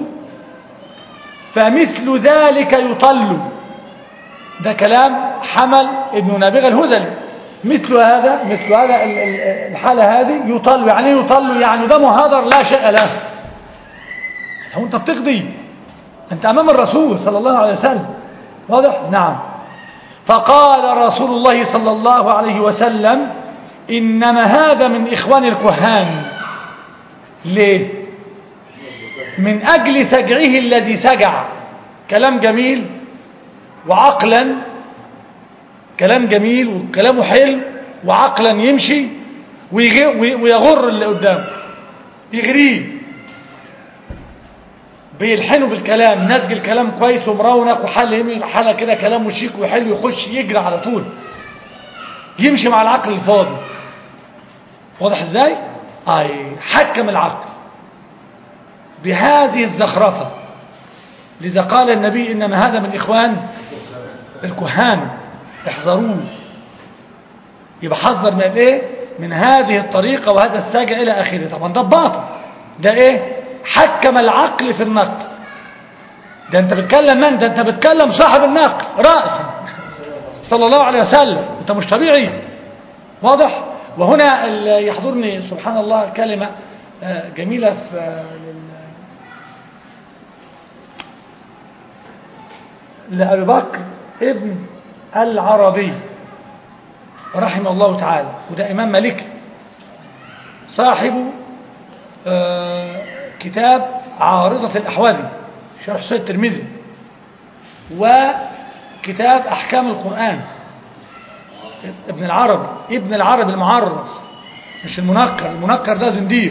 فمثل ذلك يطل ده كلام حمل ابن نابغة الهذلي مثل هذا مثل هذا ال- ال- الحالة هذه يطل يعني إيه يطل يعني ده مهدر لا شيء له هو انت بتقضي انت امام الرسول صلى الله عليه وسلم واضح نعم فقال رسول الله صلى الله عليه وسلم انما هذا من اخوان الكهان ليه من اجل سجعه الذي سجع كلام جميل وعقلا كلام جميل وكلامه حلو وعقلا يمشي ويغ- وي- ويغر اللي قدامه يغريه بيلحنوا بالكلام نسج الكلام كويس ومرونق وحل يمي- حالة كده كلامه شيك وحلو يخش يجري على طول يمشي مع العقل الفاضي واضح ازاي اي حكم العقل بهذه الزخرفة لذا قال النبي انما هذا من اخوان الكهان احذروه يبقى حذر من ايه من هذه الطريقة وهذا الساجع الى اخره طبعا ده باطل ده ايه حكم العقل في النقل ده انت بتكلم من ده انت بتكلم صاحب النقل رأسا صلى الله عليه وسلم انت مش طبيعي واضح وهنا ال- يحضرني سبحان الله كلمة آه، جميلة في آه، لل- لأبي بكر ابن العربي رحمه الله تعالى وده إمام مالكي صاحب آه، كتاب عارضة الأحوال شرح سيد الترمذي وكتاب أحكام القرآن ابن العربي ابن العربي المعرض مش المنكر المنكر ده زنديق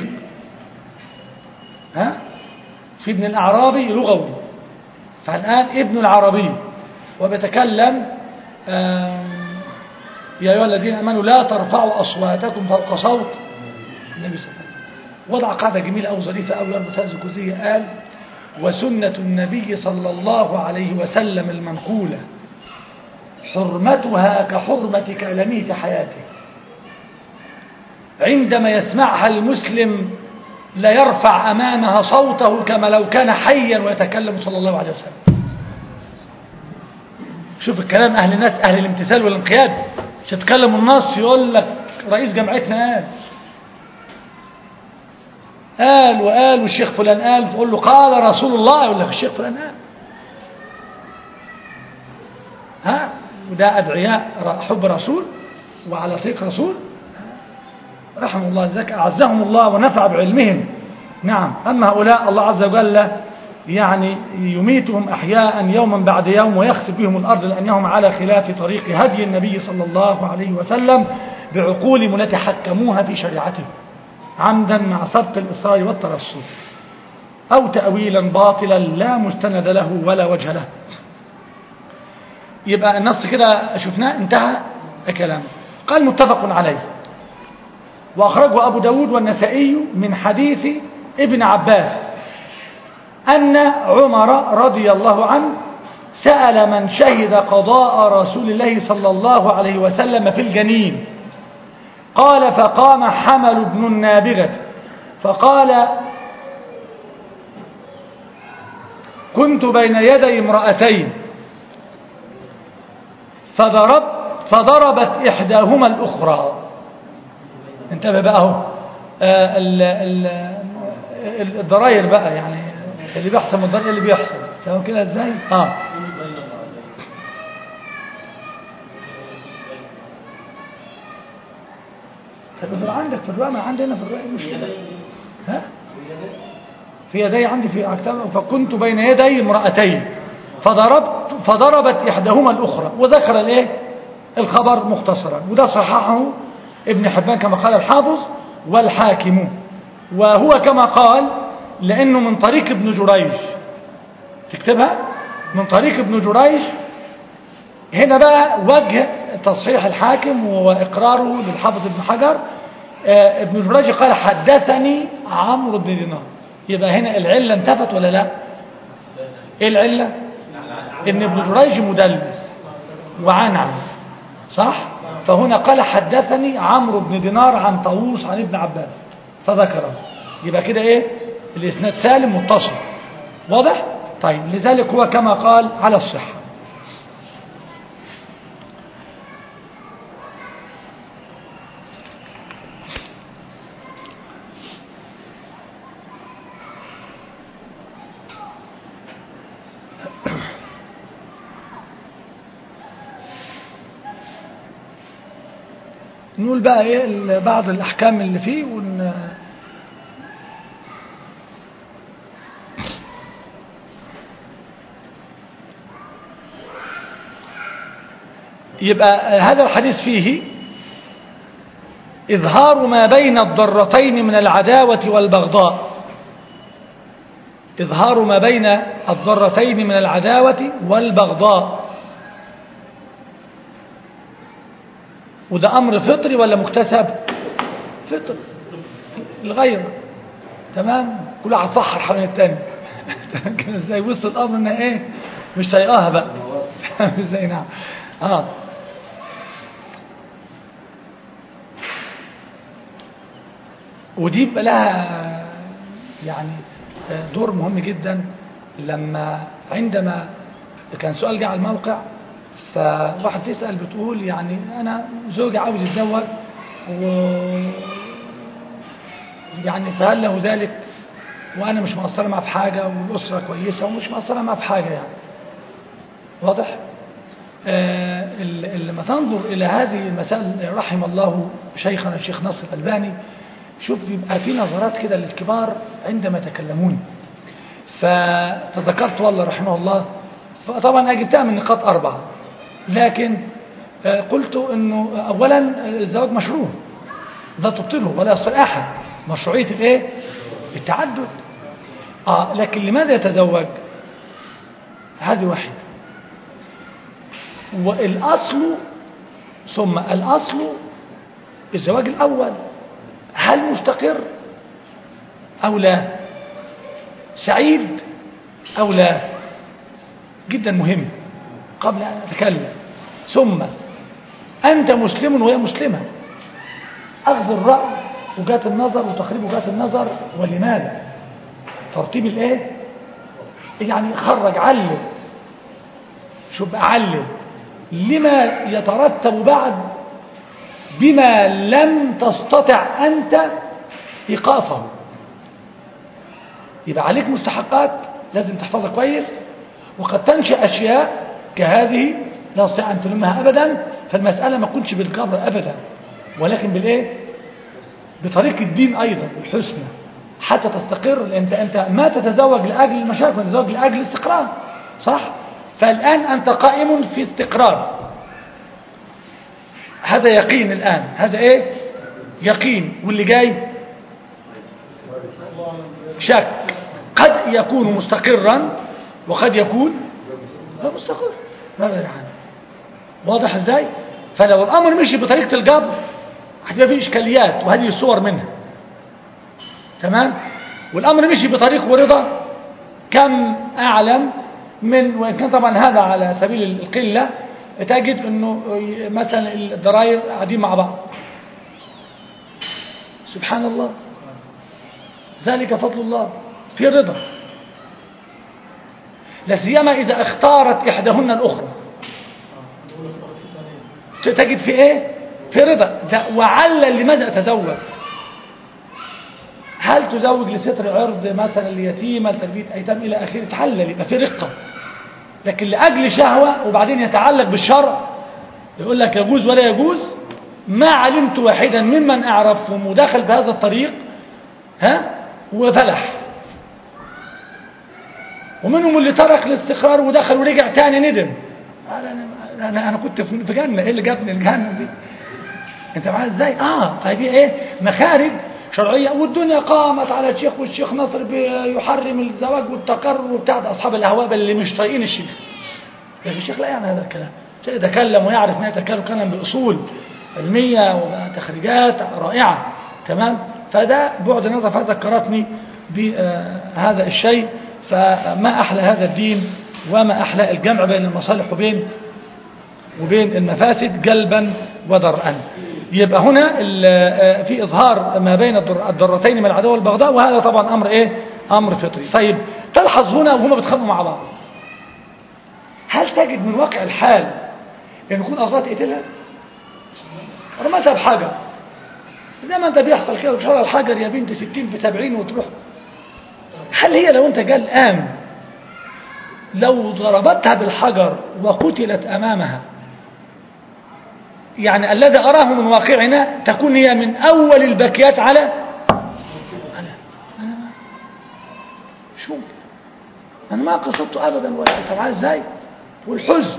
ها في ابن الأعرابي لغوي فالآن ابن العربي وبيتكلم آم، يا أيها الذين أمنوا لا ترفعوا أصواتكم فوق صوت النبي صلى الله عليه وسلم وضع قاعدة جميلة أو ظريفة أو يربط هذه الجزئية قال وسنة النبي صلى الله عليه وسلم المنقولة حرمتها كحرمة كلامه في حياته عندما يسمعها المسلم لا يرفع أمامها صوته كما لو كان حيا ويتكلم صلى الله عليه وسلم شوف الكلام أهل الناس أهل الامتثال والانقياد مش يتكلم النص يقول لك رئيس جمعيتنا قال قال وقال والشيخ فلان قال تقول له قال رسول الله يقول لك الشيخ فلان قال ها وده أدعياء حب رسول وعلى طريق رسول رحمه الله ذلك أعزهم الله ونفع بعلمهم نعم أما هؤلاء الله عز وجل يعني يميتهم أحياء يوما بعد يوم ويخسف بهم الأرض لأنهم على خلاف طريق هدي النبي صلى الله عليه وسلم بعقولهم التي حكموها في شريعته عمدا مع سبق الإصرار والترصد أو تأويلا باطلا لا مستند له ولا وجه له يبقى النص كده شفناه انتهى الكلام قال متفق عليه وأخرجه أبو داود والنسائي من حديث ابن عباس أن عمر رضي الله عنه سأل من شهد قضاء رسول الله صلى الله عليه وسلم في الجنين قال فقام حمل بن النابغة فقال كنت بين يدي امرأتين فضرب فضربت إحداهما الأخرى انتبه بقى اهو آه، ال- ال- ال- الضراير بقى يعني اللي بيحصل من الضراير اللي بيحصل تمام كده ازاي اه طب إذا عندك في الرواية ما عندنا في الرواية مشكلة ها في يدي عندي في عكتاب فكنت بين يدي امرأتين فضربت فضربت إحداهما الأخرى وذكر الايه الخبر مختصرا وده صححه ابن حبان كما قال الحافظ والحاكم وهو كما قال لأنه من طريق ابن جريج تكتبها من طريق ابن جريج هنا بقى وجه تصحيح الحاكم وإقراره للحافظ ابن حجر آه، ابن جريج قال حدثني عمرو بن دينار يبقى هنا العلة انتفت ولا لا ايه العلة ان ابن جريج مدلس وعنعن صح فهنا قال حدثني عمرو بن دينار عن طاووس عن ابن عباس فذكره يبقى كده ايه الاسناد سالم متصل واضح طيب لذلك هو كما قال على الصحة نقول بقى ايه ال- بعض الاحكام اللي فيه ون... يبقى هذا الحديث فيه إظهار ما بين الضرتين من العداوة والبغضاء إظهار ما بين الضرتين من العداوة والبغضاء وده أمر فطري ولا مكتسب فطري الغير تمام كل واحد فحر حوالين التاني كان ازاي وصل الامر ان ايه مش طايقاها بقى فاهم ازاي نعم اه ودي بيبقى لها يعني دور مهم جدا لما عندما كان سؤال جه على الموقع فواحد تسأل بتقول يعني أنا زوجي عاوز يتزوج و يعني فهل له ذلك وأنا مش مقصرة معاه في حاجة والأسرة كويسة ومش مقصرة معاه في حاجة يعني واضح؟ آه ال- لما تنظر إلى هذه المسائل رحم الله شيخنا الشيخ نصر الألباني شوف بيبقى في نظرات كده للكبار عندما يتكلمون فتذكرت والله رحمه الله فطبعا أجبتها من نقاط أربعة لكن آه، قلت أنه أولا الزواج مشروع لا تبطله ولا يصل أحد مشروعية الايه التعدد آه لكن لماذا يتزوج هذه واحدة والأصل ثم الأصل الزواج الأول هل مستقر أو لا سعيد أو لا جدا مهم قبل أن أتكلم ثم أنت مسلم وهي مسلمة أخذ الرأي وجهات النظر وتقريب وجهات النظر ولماذا ترتيب الايه يعني خرج علم شو بقى علم لما يترتب بعد بما لم تستطع أنت إيقافه يبقى عليك مستحقات لازم تحفظها كويس وقد تنشأ أشياء كهذه لا تستطيع أن تلمها أبدا فالمسألة ما تكونش بالجبر أبدا ولكن بالإيه بطريق الدين أيضا الحسنى حتى تستقر انت انت ما تتزوج لاجل المشاكل تتزوج لاجل الاستقرار صح فالان انت قائم في استقرار هذا يقين الان هذا ايه يقين واللي جاي شك قد يكون مستقرا وقد يكون غير مستقر ما بدري عنه واضح ازاي فلو الامر مشي بطريقه الجبر هتبقى فيه اشكاليات وهذه الصور منها تمام والأمر مشي بطريق ورضا كم أعلم من وإن كان طبعا هذا على سبيل القلة تجد أنه مثلا الضراير قاعدين مع بعض سبحان الله ذلك فضل الله في رضا لا سيما إذا اختارت إحداهن الأخرى تجد في إيه في رضا وعلل لماذا أتزوج هل تزوج لستر عرض مثلا اليتيمة لتربية أيتام إلى آخره تحلل يبقى في رقة لكن لأجل شهوة وبعدين يتعلق بالشرع يقول لك يجوز ولا يجوز ما علمت واحدا ممن أعرفهم ودخل بهذا الطريق ها وفلح ومنهم اللي ترك الاستقرار ودخل ورجع تاني ندم أنا, أنا, أنا كنت في جنة إيه اللي جابني الجنة دي أنت معايا إزاي آه فهذه إيه مخارج شرعية والدنيا قامت على الشيخ والشيخ نصر بيحرم الزواج والتقرر وبتاع ده أصحاب الأهواء اللي مش طايقين الشيخ لكن الشيخ لا يعني هذا الكلام يتكلم ويعرف ما يتكلم كلام بأصول علمية وتخريجات رائعة تمام فده بعد نظر فذكرتني بهذا الشيء فما أحلى هذا الدين وما أحلى الجمع بين المصالح وبين وبين المفاسد جلبا ودرءا يبقى هنا في إظهار ما بين الضرتين من العداوة والبغضاء وهذا طبعا أمر إيه أمر فطري طيب تلحظ هنا وهما بيتخانقوا مع بعض هل تجد من واقع الحال ان يكون قصدها تقتلها رمتها بحجر زي ما انت بيحصل كده بشرع الحجر يا بنت 60 في 70 وتروح هل هي لو انت جاء الآن لو ضربتها بالحجر وقتلت أمامها يعني الذي أراه من واقعنا تكون هي من أول البكيات على أنا أنا ما شو أنا ما قصدته أبدا ولا طبعا إزاي والحزن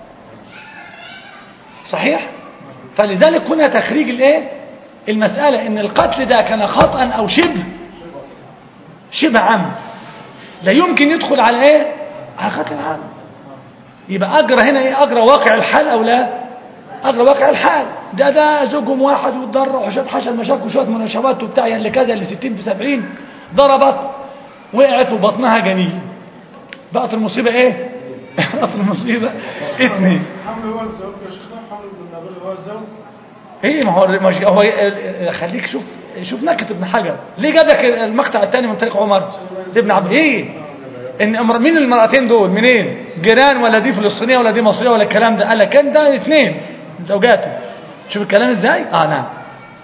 صحيح فلذلك هنا تخريج الايه المسألة ان القتل ده كان خطأ او شبه شبه عمد لا يمكن يدخل على ايه على قتل العمد يبقى اجرى هنا ايه اجرى واقع الحال او لا اجرى واقع الحال ده ده زوجهم واحد واتضرر وشويه حشل مشاكل وشويه مناشبات وبتاع يعني اللي كذا اللي 60 في 70 ضربت وقعت وبطنها جنين بقت المصيبه ايه بقت المصيبه اثنين حمل هو الزوج يا شيخنا حمل ابن النبي هو الزوج ايه ما هو مش هو خليك شوف شوف نكت ابن حجر ليه جاب لك المقطع الثاني من طريق عمر ابن عبد ايه ان امر مين المرأتين دول منين جيران ولا دي فلسطينيه ولا دي مصريه ولا الكلام ده قال لك كان ده اثنين زوجاته شوف الكلام ازاي اه نعم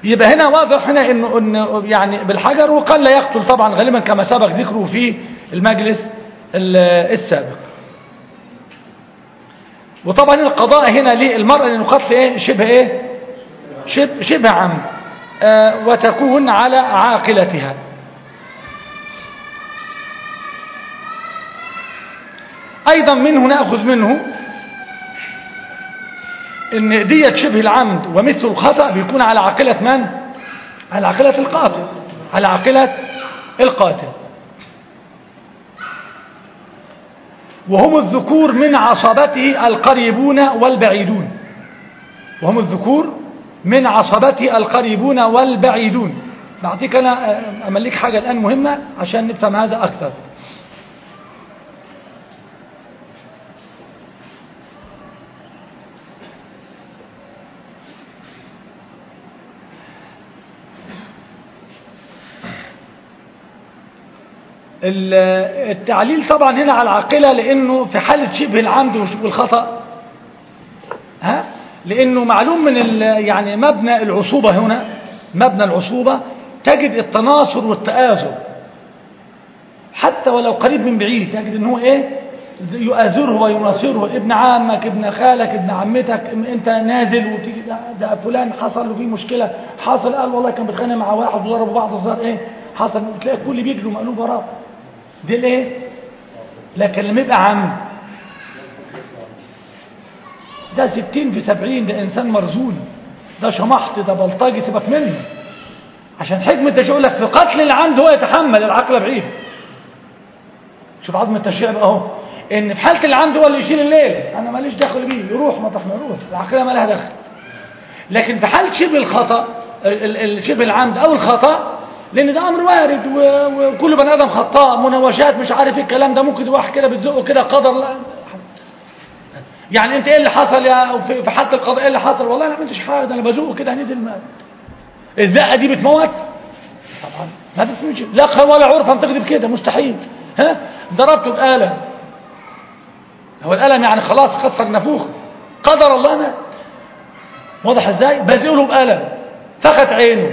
يبقى هنا واضح هنا انه انه يعني بالحجر وقال لا يقتل طبعا غالبا كما سبق ذكره في المجلس ال- السابق وطبعا القضاء هنا للمرأة لأنه قتل ايه شبه ايه شبه, شبه عمد آه وتكون على عاقلتها ايضا منه ناخذ منه ان دية شبه العمد ومثل الخطأ بيكون على عاقلة من على عاقلة القاتل على عاقلة القاتل وهم الذكور من عصبته القريبون والبعيدون وهم الذكور من عصبته القريبون والبعيدون بعطيك أنا آه، أمليك حاجة الآن مهمة عشان نفهم هذا أكثر ال- التعليل طبعا هنا على العاقلة لأنه في حالة شبه العمد والخطأ ها لأنه معلوم من ال- يعني مبنى العصوبة هنا مبنى العصوبة تجد التناصر والتآزر حتى ولو قريب من بعيد تجد ان هو ايه يؤازره ويناصره ابن عمك ابن خالك ابن عمتك انت نازل وتيجي ده, ده فلان حصل له فيه مشكله حصل قال والله كان بيتخانق مع واحد وضربوا بعض الظهر ايه حصل تلاقي الكل بيجروا مقلوب وراه دي الايه لكن لما يبقى عمد ده ستين في سبعين ده انسان مرزول ده شمحت ده بلطجي سيبك منه عشان حكمة تشعر لك في قتل العمد هو يتحمل العقل بعيد شوف عظم التشريع بقى اهو ان في حاله العمد هو اللي يشيل الليل انا ماليش دخل بيه يروح مطرح ما يروح العقيده ما لها دخل لكن في حاله شبه الخطا ال- ال- شبه العمد او الخطا لان ده امر وارد و- وكل بني ادم خطاء مناوشات مش عارف ايه الكلام ده ممكن واحد كده بتزقه كده قدر لا يعني انت ايه اللي حصل يا في في حاله القضاء ايه اللي حصل والله انا ما عملتش حاجه ده انا بزقه كده نزل مات الزقه دي بتموت طبعا ما بتموتش لا قهر ولا عرفا تغلب كده مستحيل ها ضربته بآلة هو الألم يعني خلاص كسر نافوخ قدر الله مات واضح ازاي بزقه له بآلة فقت عينه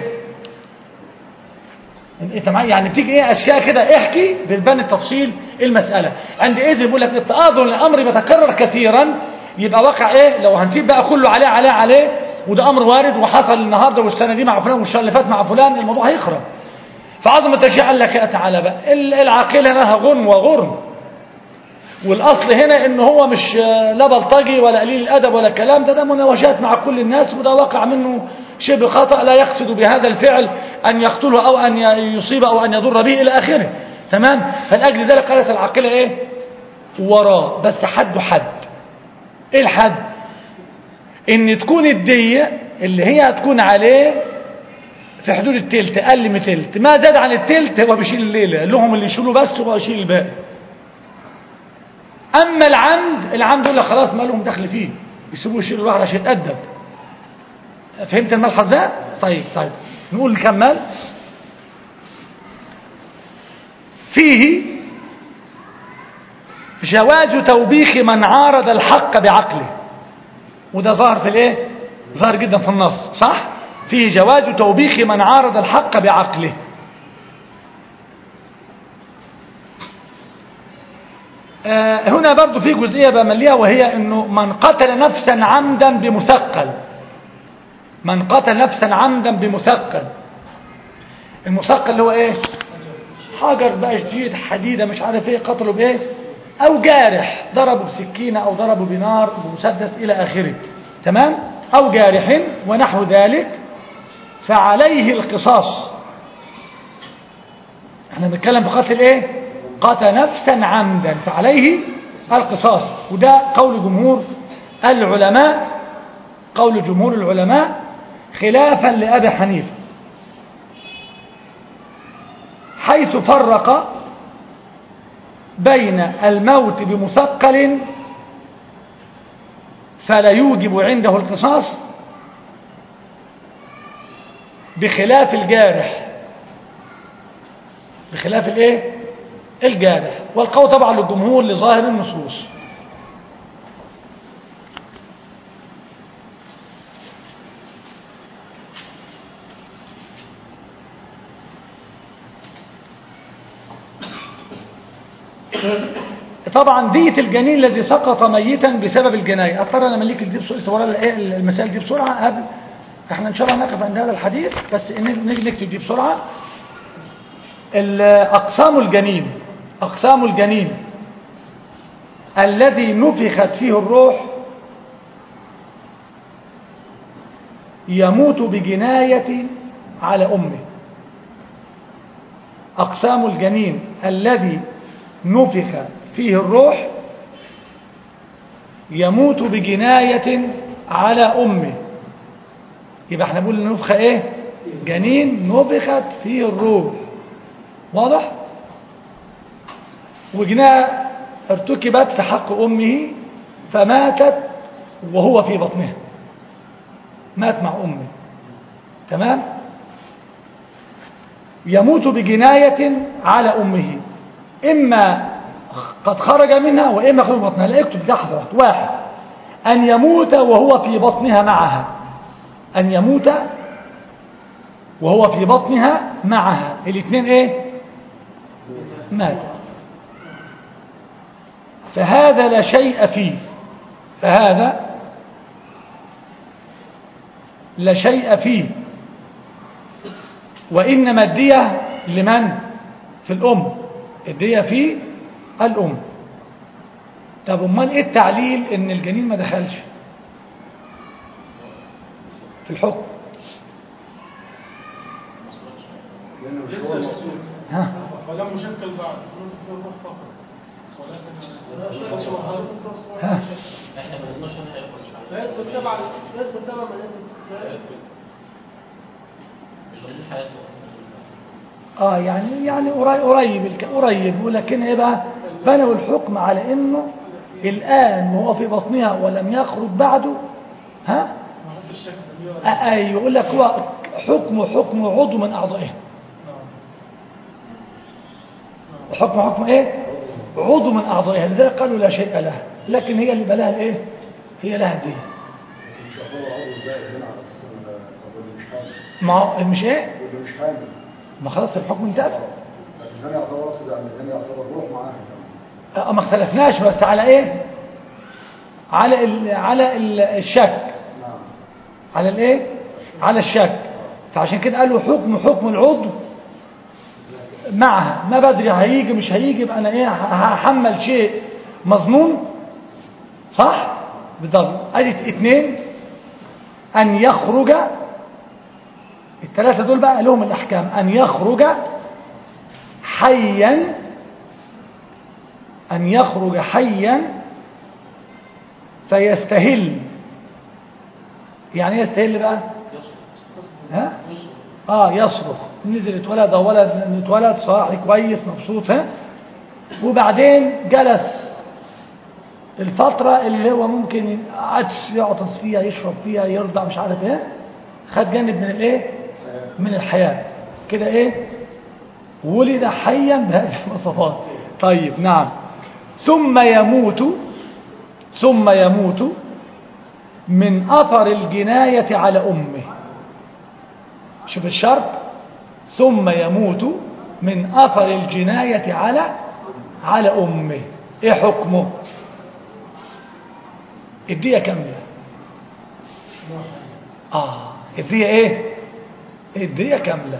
انت معايا يعني بتيجي ايه اشياء كده احكي بتبان التفصيل المساله عندئذ بيقول لك التآذن الامر بيتكرر كثيرا يبقى واقع ايه لو هنسيب بقى كله عليه عليه عليه وده امر وارد وحصل النهارده والسنه دي مع فلان والسنه اللي فاتت مع فلان الموضوع هيخرب فعظمة الشيء قال لك يا تعالى بقى ال- العاقلة لها غنم وغرم والأصل هنا إن هو مش آه، لا بلطجي ولا قليل الأدب ولا الكلام ده ده مناوشات مع كل الناس وده وقع منه شبه خطأ لا يقصد بهذا الفعل أن يقتله أو أن ي- يصيب أو أن يضر به إلى آخره تمام فلأجل ذلك قالت العاقلة إيه وراه بس حد حد إيه الحد إن تكون الدية اللي هي هتكون عليه في حدود التلت اقل من تلت ما زاد عن التلت هو بيشيل الليله لهم اللي يشيلوا بس هو يشيل الباقي اما العمد العمد يقول لك خلاص ما لهم دخل فيه يسيبوه يشيل الواحد عشان يتادب فهمت الملحظ ده طيب طيب نقول نكمل فيه جواز توبيخ من عارض الحق بعقله وده ظاهر في الايه ظاهر جدا في النص صح فيه جواز توبيخ من عارض الحق بعقله آه هنا برضو في جزئية بمليها وهي انه من قتل نفسا عمدا بمثقل من قتل نفسا عمدا بمثقل المثقل اللي هو ايه حجر بقى شديد حديدة مش عارف ايه قتله بايه او جارح ضربه بسكينة او ضربه بنار بمسدس الى اخره تمام او جارح ونحو ذلك فعليه القصاص احنا بنتكلم في قتل ايه قتل نفسا عمدا فعليه القصاص وده قول جمهور العلماء قول جمهور العلماء خلافا لأبي حنيفة حيث فرق بين الموت بمثقل فلا يوجب عنده القصاص بخلاف الجارح بخلاف الايه الجارح والقول طبعا للجمهور لظاهر النصوص طبعا دية الجنين الذي سقط ميتا بسبب الجناية أضطر أنا مليك دي بسرعة ورا الإيه المسائل دي بسرعة قبل احنا إن شاء الله نقف عند هذا الحديث بس نيجي نكتب دي بسرعة ال- أقسام الجنين أقسام الجنين الذي نفخت فيه الروح يموت بجناية على أمه أقسام الجنين الذي نفخ فيه الروح يموت بجناية على أمه يبقى احنا بنقول النفخة ايه جنين نفخت فيه الروح واضح وجناية ارتكبت في حق أمه فماتت وهو في بطنها مات مع أمه تمام يموت بجناية على أمه إما قد خرج منها وإما خرج من بطنها لا اكتب لحظة واحد أن يموت وهو في بطنها معها أن يموت وهو في بطنها معها الاثنين ايه مات فهذا لا شيء فيه فهذا لا شيء فيه وإنما الدية لمن في الأم الدية في الأم طب امال ايه التعليل ان الجنين ما دخلش في الحكم لأنه مش لسه هو يا المقصود شيخ. ها فلم مشكل بعد في الروح فقط ولكن ها احنا ما نضمنش ان هيكون مش لا يثبت تبع لا يثبت تبع من يثبت مش ضامنين حياته اه يعني يعني قريب قريب الك- قريب ولكن ايه بقى بنوا الحكم على انه الان وهو في بطنها ولم يخرج بعده ها ما حدش شك آه، آه، يقول لك هو حكم حكم عضو من اعضائها حكم حكم ايه عضو من اعضائها لذلك قالوا لا شيء لها لكن هي اللي بلاها الايه هي لها دي لكن مش يعتبر عضو زائد هنا على أساس إن الرجل مش حامل ما هو مش ايه الرجل مش حامل ما خلاص الحكم انتهى لكن هنا يعتبر أصل يعني هنا يعتبر روح معاها كمان آه، ما اختلفناش بس على ايه على ال على ال الشك نعم على الايه على الشك فعشان كده قالوا حكم حكم العضو معها ما بدري هيجي مش هيجي يبقى انا ايه هحمل شيء مظنون صح بالضبط ادي اتنين ان يخرج الثلاثه دول بقى لهم الاحكام ان يخرج حيا ان يخرج حيا فيستهل يعني ايه يستهل بقى ها اه يصرخ نزل اتولد او ولد اتولد صاحي كويس مبسوط ها وبعدين جلس الفترة اللي هو ممكن عدس يعطس فيها يشرب فيها يرضع مش عارف ايه خد جانب من الايه من الحياة كده ايه ولد حيا بهذه المواصفات طيب نعم ثم يموت ثم يموت من أثر الجناية على أمه شوف الشرط ثم يموت من أثر الجناية على على أمه إيه حكمه الدية كاملة آه الدية إيه الدية كاملة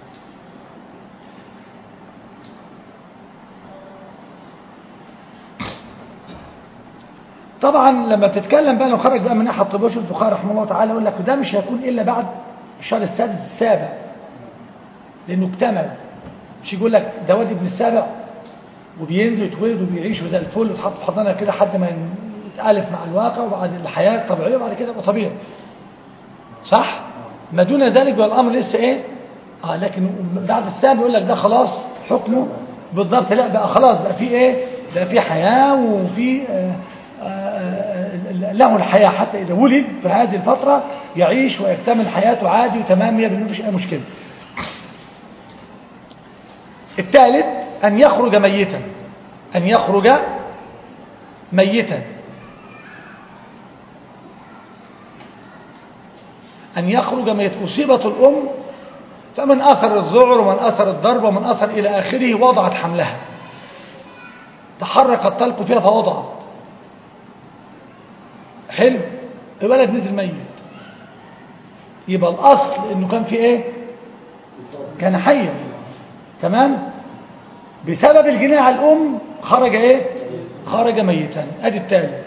طبعا لما بتتكلم بقى لو خرج بقى من ناحيه الطبيب شوف البخاري رحمه الله تعالى يقول لك ده مش هيكون الا بعد الشهر السادس السابع لانه اكتمل مش يقول لك ده واد ابن السابع وبينزل يتولد وبيعيش وزي الفل ويتحط في حضانه كده لحد ما يتالف مع الواقع وبعد الحياه الطبيعيه وبعد كده يبقى طبيعي صح ما دون ذلك بقى الامر لسه ايه اه لكن بعد السابع يقول لك ده خلاص حكمه بالضبط لا بقى خلاص بقى في ايه بقى في حياه وفي آه آه له الحياة حتى إذا ولد في هذه الفترة يعيش ويكتمل حياته عادي وتمام ما فيش أي مشكلة الثالث أن يخرج ميتا أن يخرج ميتا أن يخرج ميت أصيبت الأم فمن أثر الذعر ومن أثر الضرب ومن أثر إلى آخره وضعت حملها تحرك الطلق فيها فوضعت حلو الولد نزل ميت يبقى الأصل إنه كان في إيه كان حيا تمام بسبب الجناية على الأم خرج إيه خرج ميتا أدي التالي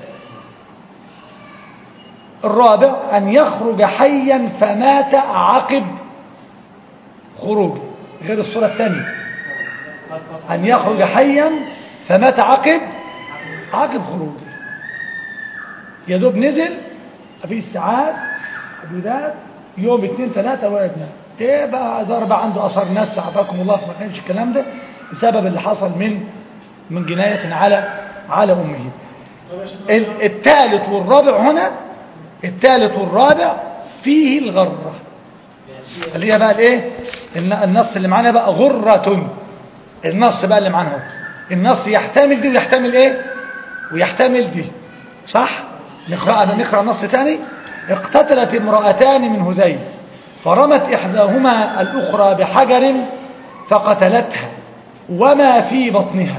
الرابع أن يخرج حيا فمات عقب خروجه غير الصورة الثانية أن يخرج حيا فمات عقب عقب خروجه يا دوب نزل في ساعات حدودات يوم اثنين ثلاثة ولد مات ايه بقى ضرب عنده اثر نفس عافاكم الله فما كانش الكلام ده بسبب اللي حصل من من جناية على على امه طب يا شيخ ال- الثالث والرابع هنا الثالث والرابع فيه الغرة اللي هي بقى الايه الن- النص اللي معانا بقى غرة النص بقى اللي معانا اهو النص يحتمل دي ويحتمل ايه ويحتمل دي صح نقرأ نقرأ نص تاني اقتتلت امرأتان من هذيل فرمت إحداهما الأخرى بحجر فقتلتها وما في بطنها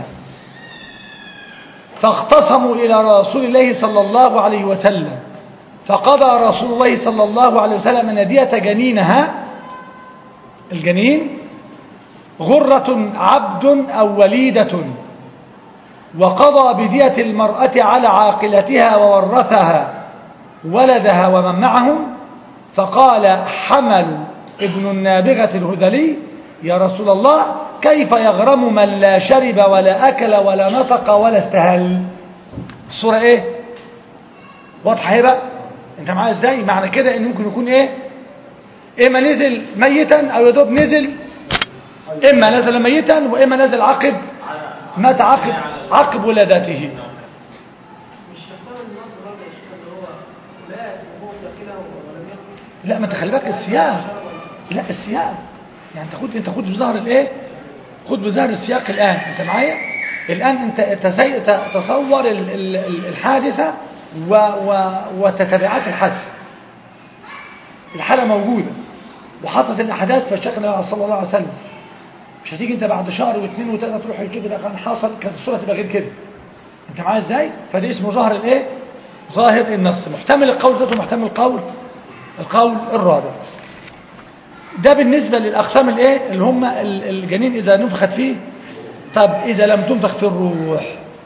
فاختصموا إلى رسول الله صلى الله عليه وسلم فقضى رسول الله صلى الله عليه وسلم ندية جنينها الجنين غرة عبد أو وليدة وقضى بدية المرأة على عاقلتها وورثها ولدها ومن معهم فقال حمل ابن النابغة الهذلي يا رسول الله كيف يغرم من لا شرب ولا أكل ولا نطق ولا استهل الصورة ايه واضحة ايه بقى انت معايا ازاي معنى كده ان ممكن يكون ايه اما نزل ميتا او يدوب نزل اما نزل ميتا واما نزل عقب مات عقب عقب ولادته مش يحتمل النص برضه يا شيخ اللي هو مات وهو داخلها ولم يخرج لا ما انت خلي بالك السياق لا السياق يعني تاخد انت خد بظهر الايه خد بظهر السياق الان انت معايا الان انت تسي... ت- تصور ال- ال- ال- الحادثه و... و... وتتبعات الحادثه الحاله موجوده وحصلت الاحداث فالشيخ النبي صلى الله عليه وسلم مش هتيجي انت بعد شهر واثنين وثلاثه تروح تشوف ده كان حصل كانت الصوره تبقى غير كده انت معايا ازاي فدي اسمه ظاهر الايه ظاهر النص محتمل القول ذاته محتمل القول القول الرابع ده بالنسبة للأقسام الايه اللي هم ال- الجنين إذا نفخت فيه طب إذا لم تنفخ في الروح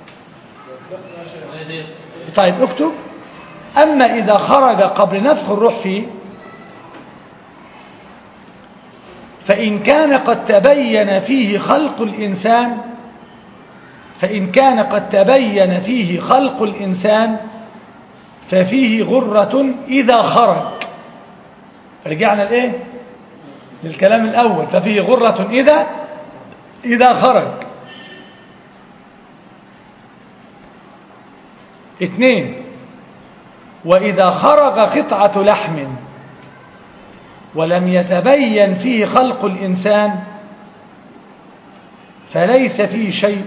طيب اكتب أما إذا خرج قبل نفخ الروح فيه فإن كان قد تبين فيه خلق الإنسان فإن كان قد تبين فيه خلق الإنسان ففيه غرة إذا خرج رجعنا لإيه للكلام الأول ففيه غرة إذا إذا خرج اثنين وإذا خرج قطعة لحم ولم يتبين فيه خلق الإنسان فليس فيه شيء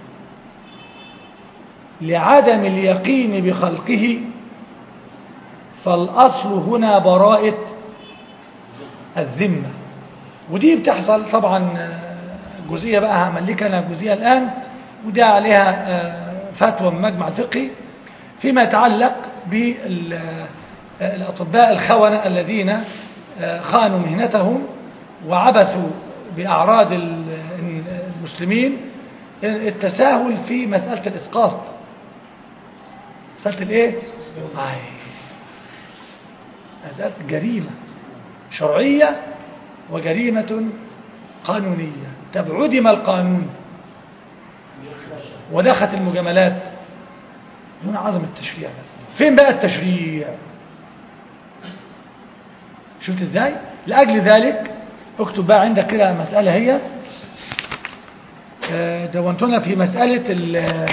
لعدم اليقين بخلقه فالأصل هنا براءة الذمة ودي بتحصل طبعا آه، جزئية بقى هعمل لك أنا جزئية الآن ودي عليها آه، فتوى من مجمع فقهي فيما يتعلق بالأطباء الخونة الذين آه، خانوا مهنتهم وعبثوا بأعراض ال- المسلمين التساهل في مسألة الإسقاط مسألة الإيه؟ آي. مسألة جريمة شرعية وجريمة قانونية طب عدم القانون ودخلت المجاملات هنا عظم التشريع ده. فين بقى التشريع شفت ازاي لأجل ذلك اكتب بقى عندك كده مسألة هي آه، دونتنا في مسألة ال-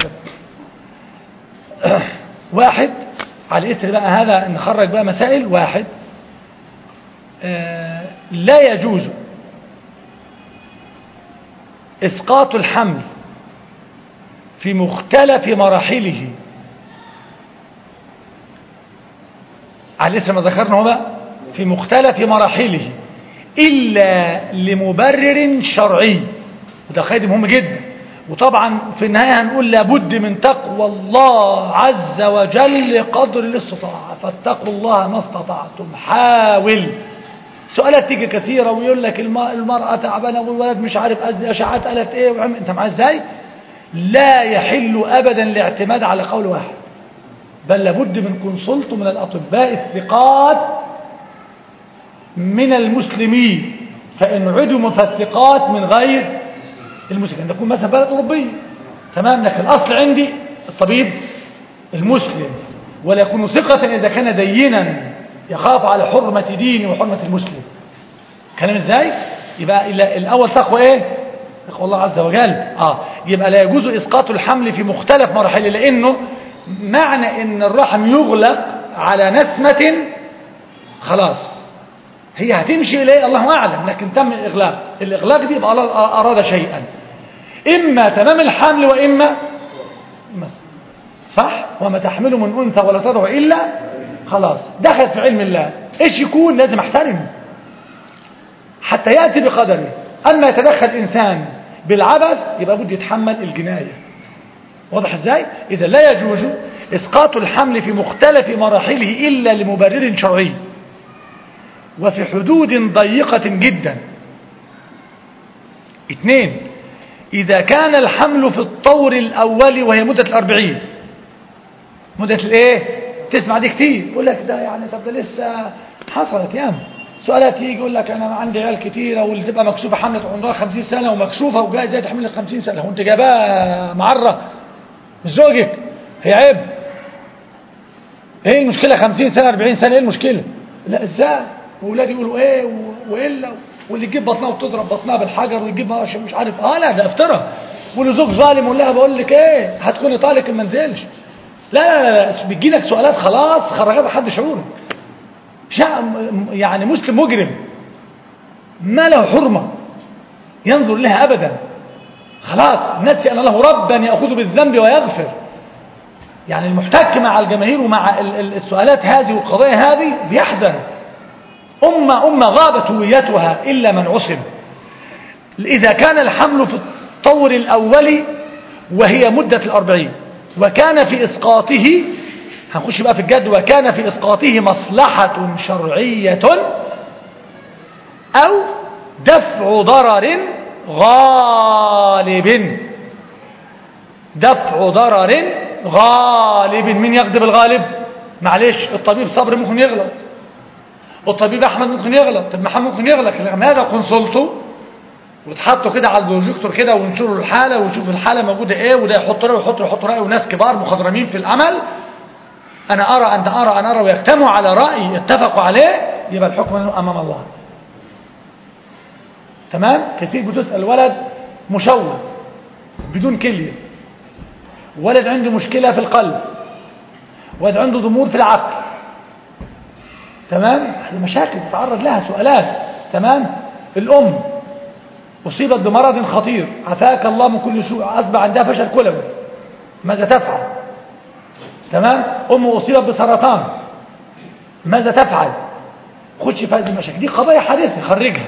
واحد على الإثر بقى هذا نخرج بقى مسائل واحد آه، لا يجوز إسقاط الحمل في مختلف مراحله على الاسم ما ذكرنا هو بقى في مختلف مراحله إلا لمبرر شرعي وده قيد مهم جدا وطبعا في النهاية هنقول لابد من تقوى الله عز وجل قدر الاستطاعة فاتقوا الله ما استطعتم حاول سؤالات تيجي كثيرة ويقول لك الم- المرأة تعبانة والولد مش عارف أز- أشعات قالت إيه وعم أنت معاه إزاي لا يحل أبدا الاعتماد على قول واحد بل لابد من كونسلت من الأطباء الثقات من المسلمين فإن عدموا فالثقات من غير المسلمين تكون مثلا بلد أوروبية تمام لكن الأصل عندي الطبيب المسلم ولا يكون ثقة إذا كان دينا يخاف على حرمة دينه وحرمة المسلم كلام ازاي يبقى ال- الأول تقوى ايه تقوى الله عز وجل اه يبقى لا يجوز إسقاط الحمل في مختلف مراحله لأنه معنى ان الرحم يغلق على نسمة خلاص هي هتمشي إليه الله أعلم لكن تم الإغلاق الإغلاق دي يبقى الله أراد شيئا إما تمام الحمل وإما مثلا صح وما تحمله من أنثى ولا تضع إلا خلاص دخل في علم الله إيش يكون لازم احترمه حتى يأتي بقدره أما يتدخل إنسان بالعبث يبقى بده يتحمل الجناية واضح ازاي إذا لا يجوز إسقاط الحمل في مختلف مراحله إلا لمبرر شرعي وفي حدود ضيقة جدا اثنين إذا كان الحمل في الطور الأول وهي مدة الأربعين مدة الإيه تسمع دي كتير يقول لك ده يعني طب ده لسه حصلت ياما سؤالات يجي يقول لك أنا عندي عيال كتيرة واللي تبقى مكشوفة حملة عمرها 50 سنة ومكشوفة وجاية زي تحمل 50 سنة وانت جايباها معرة مش زوجك هي عيب ايه المشكلة 50 سنة 40 سنة ايه المشكلة لا ازاي واولادي يقولوا ايه و- والا واللي يجيب بطنها وتضرب بطنها بالحجر ويجيبها عشان مش عارف اه لا ده افترى واللي زوج ظالم يقول لها بقول لك ايه هتكوني طالق ما نزلش لا لا لا, لا بتجي لك سؤالات خلاص خرجت حد شعورك شع- يعني مسلم مجرم ما له حرمة ينظر لها أبدا خلاص نسي أن له ربا يأخذ بالذنب ويغفر يعني المحتك مع الجماهير ومع ال- ال- السؤالات هذه والقضايا هذه بيحزن أمة أمة غابت هويتها إلا من عصم إذا كان الحمل في الطور الأول وهي مدة الأربعين وكان في إسقاطه هنخش بقى في الجد وكان في إسقاطه مصلحة شرعية أو دفع ضرر غالب دفع ضرر غالب من يغضب الغالب معلش الطبيب صبري ممكن يغلط الطبيب احمد ممكن يغلط طب محمد ممكن يغلط ماذا كونسلته وتحطوا كده على البروجيكتور كده وينشروا الحاله ويشوف الحاله موجوده ايه وده يحط راي ويحط يحط راي وناس كبار مخضرمين في العمل انا ارى انت ارى انا ارى ويجتمعوا على راي اتفقوا عليه يبقى الحكم امام الله تمام كثير بتسال ولد مشوه بدون كليه ولد عنده مشكله في القلب ولد عنده ضمور في العقل تمام هذه مشاكل تتعرض لها سؤالات تمام الام أصيبت بمرض خطير عافاك الله من كل سوء أصبح عندها فشل كلوي ماذا تفعل تمام أمه أصيبت بسرطان ماذا تفعل خش في هذه المشاكل دي قضايا حادثة خرجها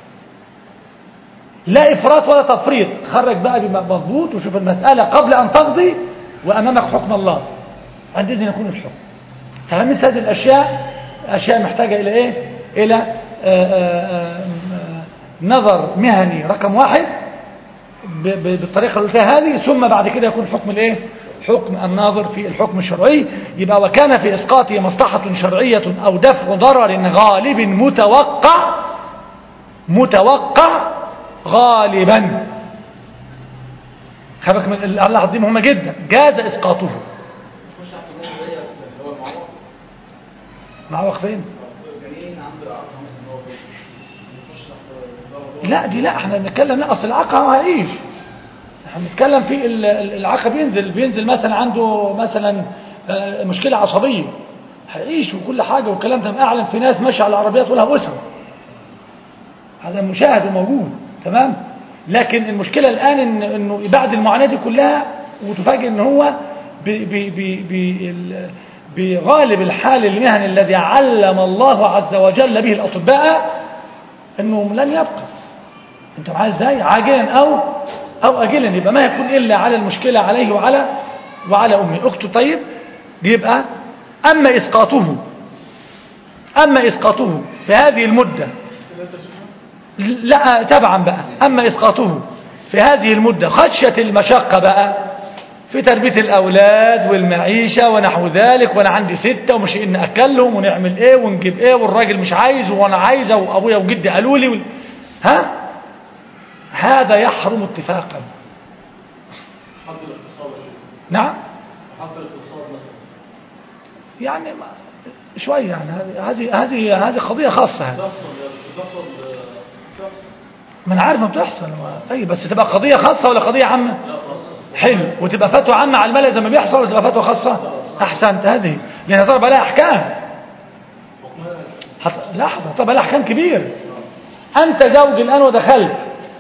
لا إفراط ولا تفريط خرج بقى مضبوط وشوف المسألة قبل أن تقضي وأمامك حكم الله عندئذ يكون الحكم فمثل هذه الأشياء أشياء محتاجة إلى إيه إلى آآ آآ نظر مهني رقم واحد ب- ب- بالطريقة اللي قلتها هذه ثم بعد كده يكون حكم الايه حكم الناظر في الحكم الشرعي يبقى وكان في إسقاطه مصلحة شرعية أو دفع ضرر غالب متوقع متوقع غالبا خبك من اللحظة دي مهمة جدا جاز إسقاطه مش تحت النص دي اللي هو المعوق مع وقفين الجنين عنده اعاقه مثلا هو بيخش تحت الضوء لا دي لا احنا بنتكلم لا اصل العاقه هيعيش احنا بنتكلم في ال- ال- العاقه بينزل بينزل مثلا عنده مثلا آه، مشكله عصبيه هيعيش وكل حاجه والكلام ده اعلم في ناس ماشيه على العربيات ولها اسره هذا مشاهد وموجود تمام لكن المشكله الان ان انه بعد المعاناه دي كلها وتفاجئ ان هو ب ب ب ب ال- بغالب الحال المهني الذي علم الله عز وجل به الاطباء انه لن يبقى انت معايا ازاي عاجلا او أو أجلا يبقى ما يكون إلا على المشكلة عليه وعلى وعلى أمه أخته طيب يبقى أما إسقاطه أما إسقاطه في هذه المدة لا تبعا بقى أما إسقاطه في هذه المدة خشية المشقة بقى في تربية الأولاد والمعيشة ونحو ذلك وأنا عندي ستة ومش إن أكلهم ونعمل إيه ونجيب إيه والراجل مش عايز وأنا عايزة وأبويا وجدي قالوا لي وال... ها هذا يحرم اتفاقا حد الاقتصاد يا شيخ. نعم حد الاقتصاد مثلا يعني ما شوية يعني هذه هذه هذه هذه قضية خاصة هذه تحصل يا بس تحصل آه، تحصل ما أنا عارف ما بتحصل ما- أي بس تبقى قضية خاصة ولا قضية عامة لا تحصل حلو وتبقى فتوى عامة على الملأ زي ما بيحصل ولا تبقى فتوى خاصة أحسنت هذه لأن ضرب لها أحكام حكمها حط... لحظة طب لها أحكام كبير أنت زوج الآن ودخلت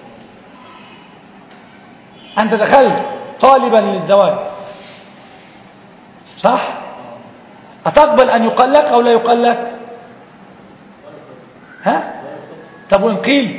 أنت دخلت طالبا للزواج صح أتقبل أن يقال لك أو لا يقال لك ها طب وإن قيل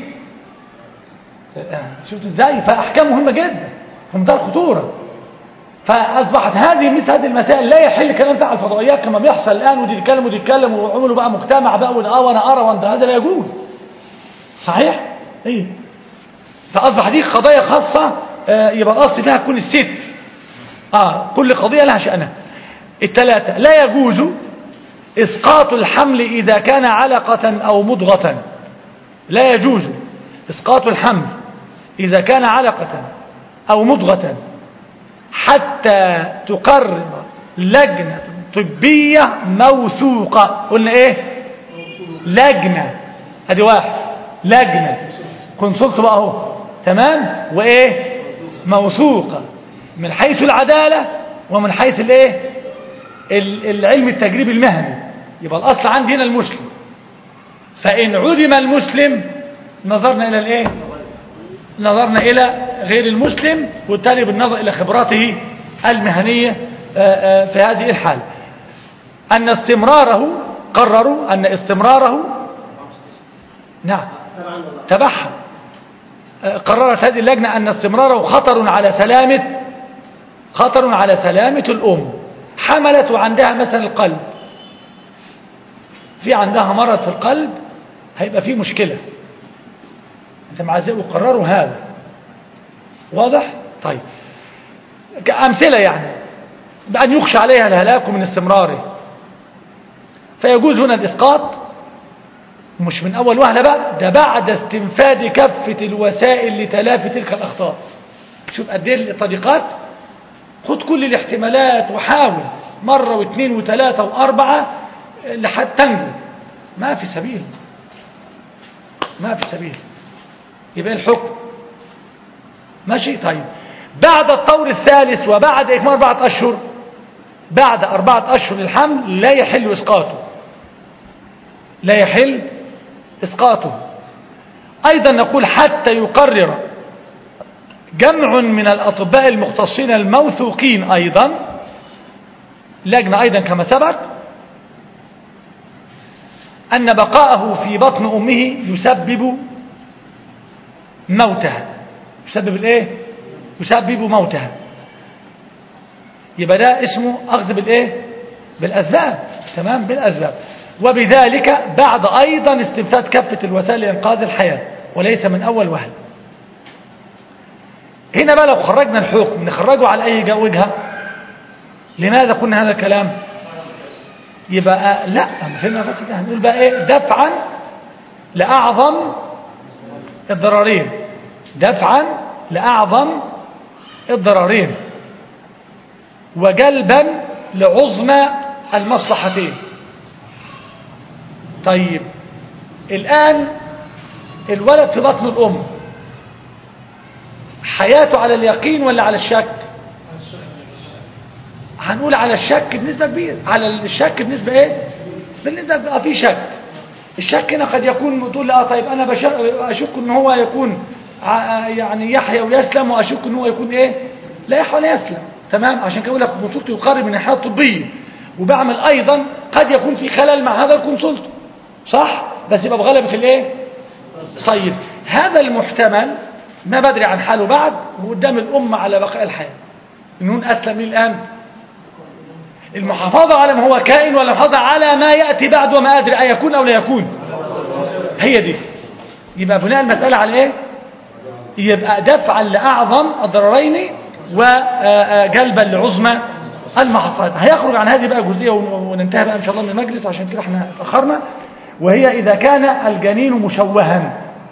شفت ازاي فأحكام مهمة جدا في منتهى الخطورة فأصبحت هذه مثل هذه المسائل لا يحل كلام على الفضائيات كما بيحصل الآن ودي يتكلم ودي يتكلم وعملوا بقى مجتمع بقى وده اه وانا ارى وانت هذا لا يجوز صحيح؟ ايه فأصبح دي قضايا خاصة آه، يبقى الأصل فيها تكون الستر اه كل قضية لها شأنها الثلاثة لا يجوز إسقاط الحمل إذا كان علقة أو مضغة لا يجوز إسقاط الحمل إذا كان علقة أو مضغة حتى تقرر لجنة طبية موثوقة قلنا إيه لجنة أدي واحد لجنة كونسلت بقى اهو تمام وإيه موثوقة من حيث العدالة ومن حيث الإيه ال- العلم التجريبي المهني يبقى الأصل عندي هنا المسلم فإن عدم المسلم نظرنا إلى الإيه نظرنا إلى غير المسلم وبالتالي بالنظر إلى خبراته المهنية آه، آه، في هذه الحال أن استمراره قرروا أن استمراره نعم تبعها آه، قررت هذه اللجنة أن استمراره خطر على سلامة خطر على سلامة الأم حملت وعندها مثلا القلب في عندها مرض في القلب هيبقى فيه مشكلة انت مع ذلك وقرروا هذا واضح طيب كأمثلة يعني بأن يخشى عليها الهلاك من استمراره فيجوز هنا الإسقاط مش من أول وهلة بقى ده بعد استنفاد كافة الوسائل لتلافي تلك الأخطاء شوف قد ايه الطريقات خد كل الاحتمالات وحاول مرة واثنين وثلاثة وأربعة لحد تنجو ما في سبيل ما في سبيل يبقى إيه الحكم ماشي طيب بعد الطور الثالث وبعد إكمال أربعة أشهر بعد أربعة أشهر الحمل لا يحل إسقاطه لا يحل إسقاطه أيضا نقول حتى يقرر جمع من الأطباء المختصين الموثوقين أيضا لجنة أيضا كما سبق أن بقاءه في بطن أمه يسبب موتها يسبب الايه يسبب موتها يبقى ده اسمه أخذ بالايه بالأسباب تمام بالأسباب وبذلك بعد أيضا استنفاد كافة الوسائل لإنقاذ الحياة وليس من أول وهل هنا بقى لو خرجنا الحكم نخرجه على أي وجهة لماذا قلنا هذا الكلام يبقى لا ما فهمنا بس ده هنقول بقى ايه دفعا لأعظم الضررين دفعا لأعظم الضررين وجلبا لعظمى المصلحتين طيب الآن الولد في بطن الأم حياته على اليقين ولا على الشك هنقول على الشك بنسبة كبيرة على الشك بنسبة ايه بالنسبة بقى في شك الشك هنا قد يكون تقول لا طيب انا بشك اشك ان هو يكون ع- يعني يحيى ويسلم واشك ان هو يكون ايه لا يحيى ولا يسلم تمام عشان كده اقول لك بطولته يقارب من الناحيه الطبيه وبعمل ايضا قد يكون في خلل مع هذا الكونسلت صح بس يبقى بغلبه الايه طيب هذا المحتمل ما بدري عن حاله بعد وقدام الأمة على بقاء الحياة النون أسلم ليه الآن المحافظة على ما هو كائن ولا المحافظة على ما يأتي بعد وما أدري أيكون أو لا يكون هي دي يبقى بناء المسألة على إيه يبقى دفعا لأعظم الضررين وجلبا لعظمى المحصات هيخرج عن هذه بقى جزئية وننتهي بقى إن شاء الله من المجلس عشان كده احنا اتأخرنا وهي إذا كان الجنين مشوها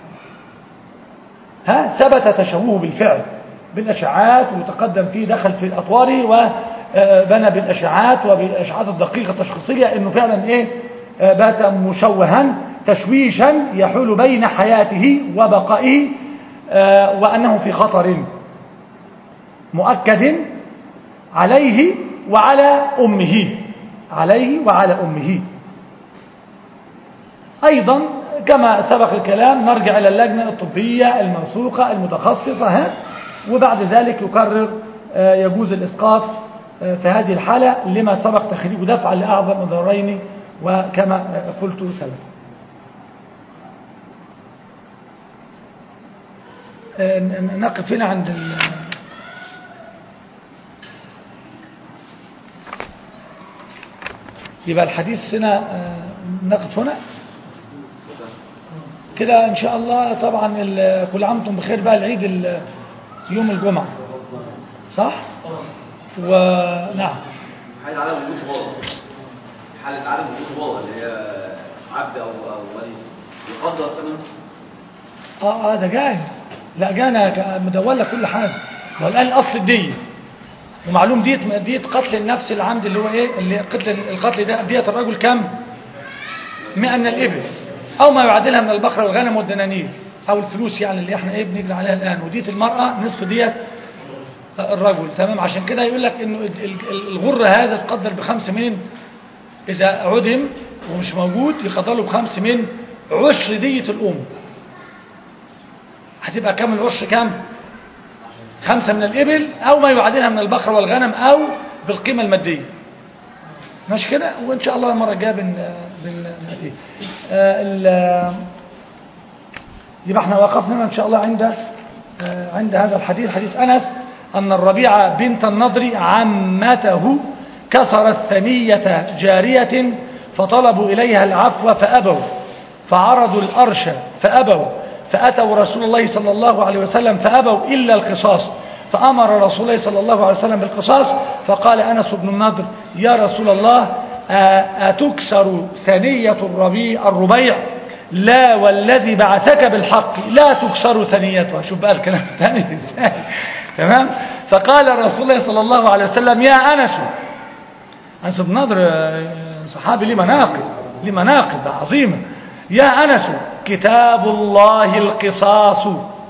ها ثبت تشوهه بالفعل بالأشعات وتقدم فيه دخل في أطواره وبنى بالأشعات وبالأشعات الدقيقة التشخيصية إنه فعلا إيه آه، بات مشوها تشويشا يحول بين حياته وبقائه آه، وأنه في خطر مؤكد عليه وعلى أمه عليه وعلى أمه أيضا كما سبق الكلام نرجع إلى اللجنة الطبية الموثوقة المتخصصة ها وبعد ذلك يقرر آه، يجوز الإسقاط آه، في هذه الحالة لما سبق تخريجه دفعا لأعظم الضررين وكما آه، قلت سلفا آه، ن- ن- نقف هنا عند ال- يبقى الحديث هنا آه، نقف هنا كده ان شاء الله طبعا ال- كل عام وانتم بخير بقى العيد ال- يوم الجمعة صح ونعم حالة عدم وجود بابا حالة عدم وجود بابا اللي هي عبد أو أو ولي يقدر ثمن اه اه ده جاي لا جانا ك- مدولة كل حاجة ما هو الآن الأصل الدية ومعلوم دية دية قتل النفس العمد اللي هو ايه اللي قتل القتل ده دية الرجل كم 100 من الإبل أو ما يعادلها من البقرة والغنم والدنانير أو الفلوس يعني اللي احنا ايه بنجري عليها الآن ودية المرأة نصف دية الرجل تمام عشان كده يقول لك انه ال- ال- الغر هذا تقدر بخمس من إذا عدم ومش موجود يقدر له بخمس من عشر دية الأم هتبقى كام العشر كام خمسة من الإبل أو ما يعادلها من البقر والغنم أو بالقيمة المادية ماشي كده وإن شاء الله المرة الجاية بن بنأتيه آه، ال- يبقى احنا وقفنا هنا إن شاء الله عند آه، عند هذا الحديث حديث أنس أن الربيع بنت النضر عمته كسرت ثنية جارية فطلبوا إليها العفو فأبوا فعرضوا الأرش فأبوا فأتوا رسول الله صلى الله عليه وسلم فأبوا إلا القصاص فأمر رسول الله صلى الله عليه وسلم بالقصاص فقال أنس بن النضر يا رسول الله آ- أتكسر ثنية الربيع الربيع لا والذي بعثك بالحق لا تكسر ثنيتها شوف بقى الكلام الثاني ازاي تمام فقال رسول الله صلى الله عليه وسلم يا أنس أنس بن نضر آه، صحابي ليه مناقب ليه مناقب عظيمة يا أنس كتاب الله القصاص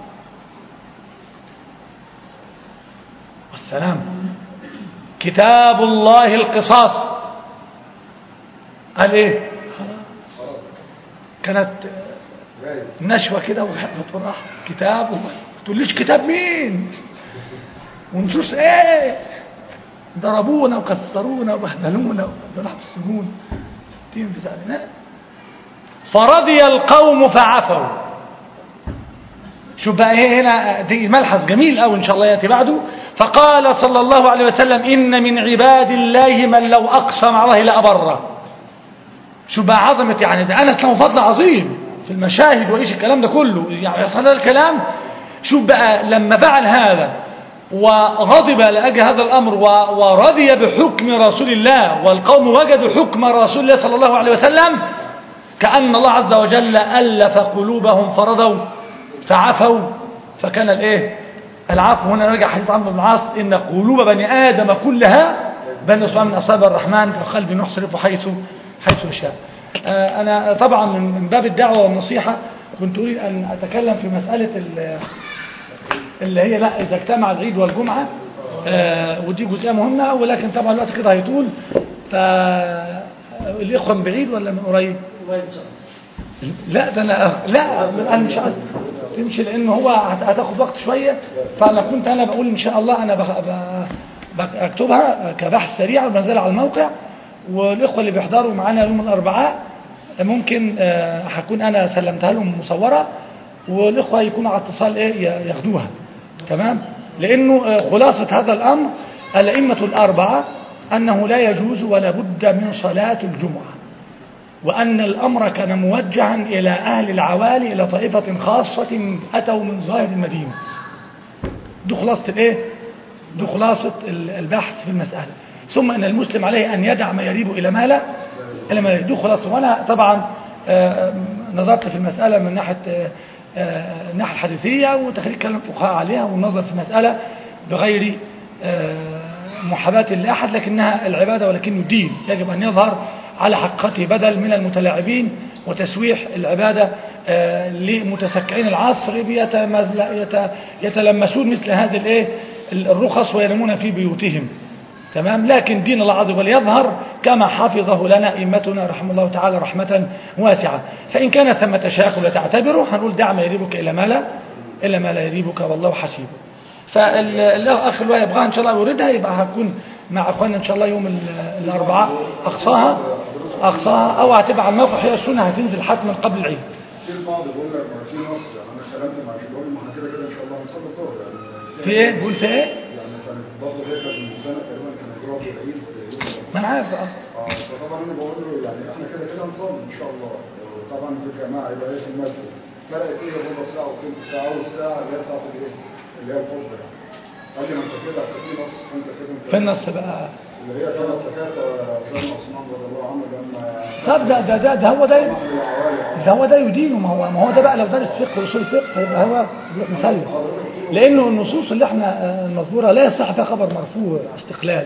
والسلام كتاب الله القصاص قال ايه خلاص كانت نشوة كده وحبت وراح كتاب وما تقوليش كتاب مين ونشوف ايه ضربونا وكسرونا وبهدلونا وبهدلونا في السجون ستين بسالنا فرضي القوم فعفوا شوف بقى ايه هنا دي ملحظ جميل قوي ان شاء الله ياتي بعده فقال صلى الله عليه وسلم ان من عباد الله من لو اقسم على الله لابره شوف بقى عظمه يعني ده انس له فضل عظيم في المشاهد وايش الكلام ده كله يعني هذا الكلام شوف بقى لما فعل هذا وغضب لأجل هذا الأمر و- ورضي بحكم رسول الله والقوم وجدوا حكم رسول الله صلى الله عليه وسلم كأن الله عز وجل ألف قلوبهم فرضوا فعفوا فكان الايه العفو هنا نرجع حديث عمرو بن العاص إن قلوب بني آدم كلها بني سواء من أصحاب الرحمن وقلب نحصرف حيث حيث شاء آه، أنا طبعا من من باب الدعوة والنصيحة كنت أريد أن أتكلم في مسألة ال- اللي هي لا إذا اجتمع العيد والجمعة آه، ودي جزئية مهمة ولكن طبعا الوقت كده هيطول فالإخوة من بعيد ولا من قريب؟ لا ده أنا لا أنا مش عايز تمشي لأن هو هت- هتاخد وقت شوية فأنا كنت أنا بقول إن شاء الله أنا بخ- ب- بك- أكتبها كبحث سريع وبنزلها على الموقع والإخوة اللي بيحضروا معانا يوم الأربعاء ممكن آه، هكون أنا سلمتها لهم مصورة والاخوه يكونوا على اتصال ايه ي- ياخدوها تمام لانه آه، خلاصه هذا الامر الائمه الاربعه انه لا يجوز ولا بد من صلاه الجمعه وأن الأمر كان موجها إلى أهل العوالي إلى طائفة خاصة أتوا من ظاهر المدينة دي خلاصة الإيه؟ دي خلاصة ال- البحث في المسألة ثم أن المسلم عليه أن يدع ما يريب إلى ما لا إلى ما لا دي خلاصة وأنا طبعا آه، نظرت في المسألة من ناحية آه، آه، الناحية الحديثية وتخريج كلام الفقهاء عليها والنظر في المسألة بغير آه، محاباة لأحد لكنها العبادة ولكنه الدين يجب أن يظهر على حقيقته بدل من المتلاعبين وتسويح العبادة آه، لمتسكعين العصر بيتمزل- يت- يتلمسون مثل هذه الايه الرخص وينامون في بيوتهم تمام لكن دين الله عز وجل يظهر كما حفظه لنا ائمتنا رحمه الله تعالى رحمة واسعة فإن كان ثمة شاكل تعتبره هنقول دع ما يريبك إلى ما لا إلا ما لا يريبك والله حسيبه فالله أخ الله يبغاها إن شاء الله يريدها يبقى هكون مع أخواننا إن شاء الله يوم ال- الأربعاء أقصاها أقصاها أو هتبقى على الموقع هي السنة هتنزل حتما قبل العيد في البعض بيقول لك ما في نص يعني انا كلمت مع بيقول ما احنا كده كده ان شاء الله هنصلي الظهر يعني في إيه بقول في إيه يعني كانت برضه هي كانت من سنه تقريبا كان يضرب في العيد يوم ما أنا عارف آه. اه فطبعا انا بقول له يعني احنا كده كده هنصلي ان شاء الله وطبعا في الجماعه يبقى ايه في المسجد فرقت ايه ربع ساعه وثلث ساعه والساعه اللي هي بتاعت الايه اللي هي الخطبه يعني قال لي ما انت كده أصل في نص انت كده انت في النص بقى اللي هي كانت تكات سيدنا عثمان رضي الله عنه لما طب ده ده ده, ده هو ده سمح للعوالي ده هو ده يدينه ما هو ما هو ده بقى لو درس فقه واصول فقه هيبقى هو يروح مسلم لانه النصوص اللي احنا آه، المذكوره لا يصح فيها خبر مرفوع استقلالا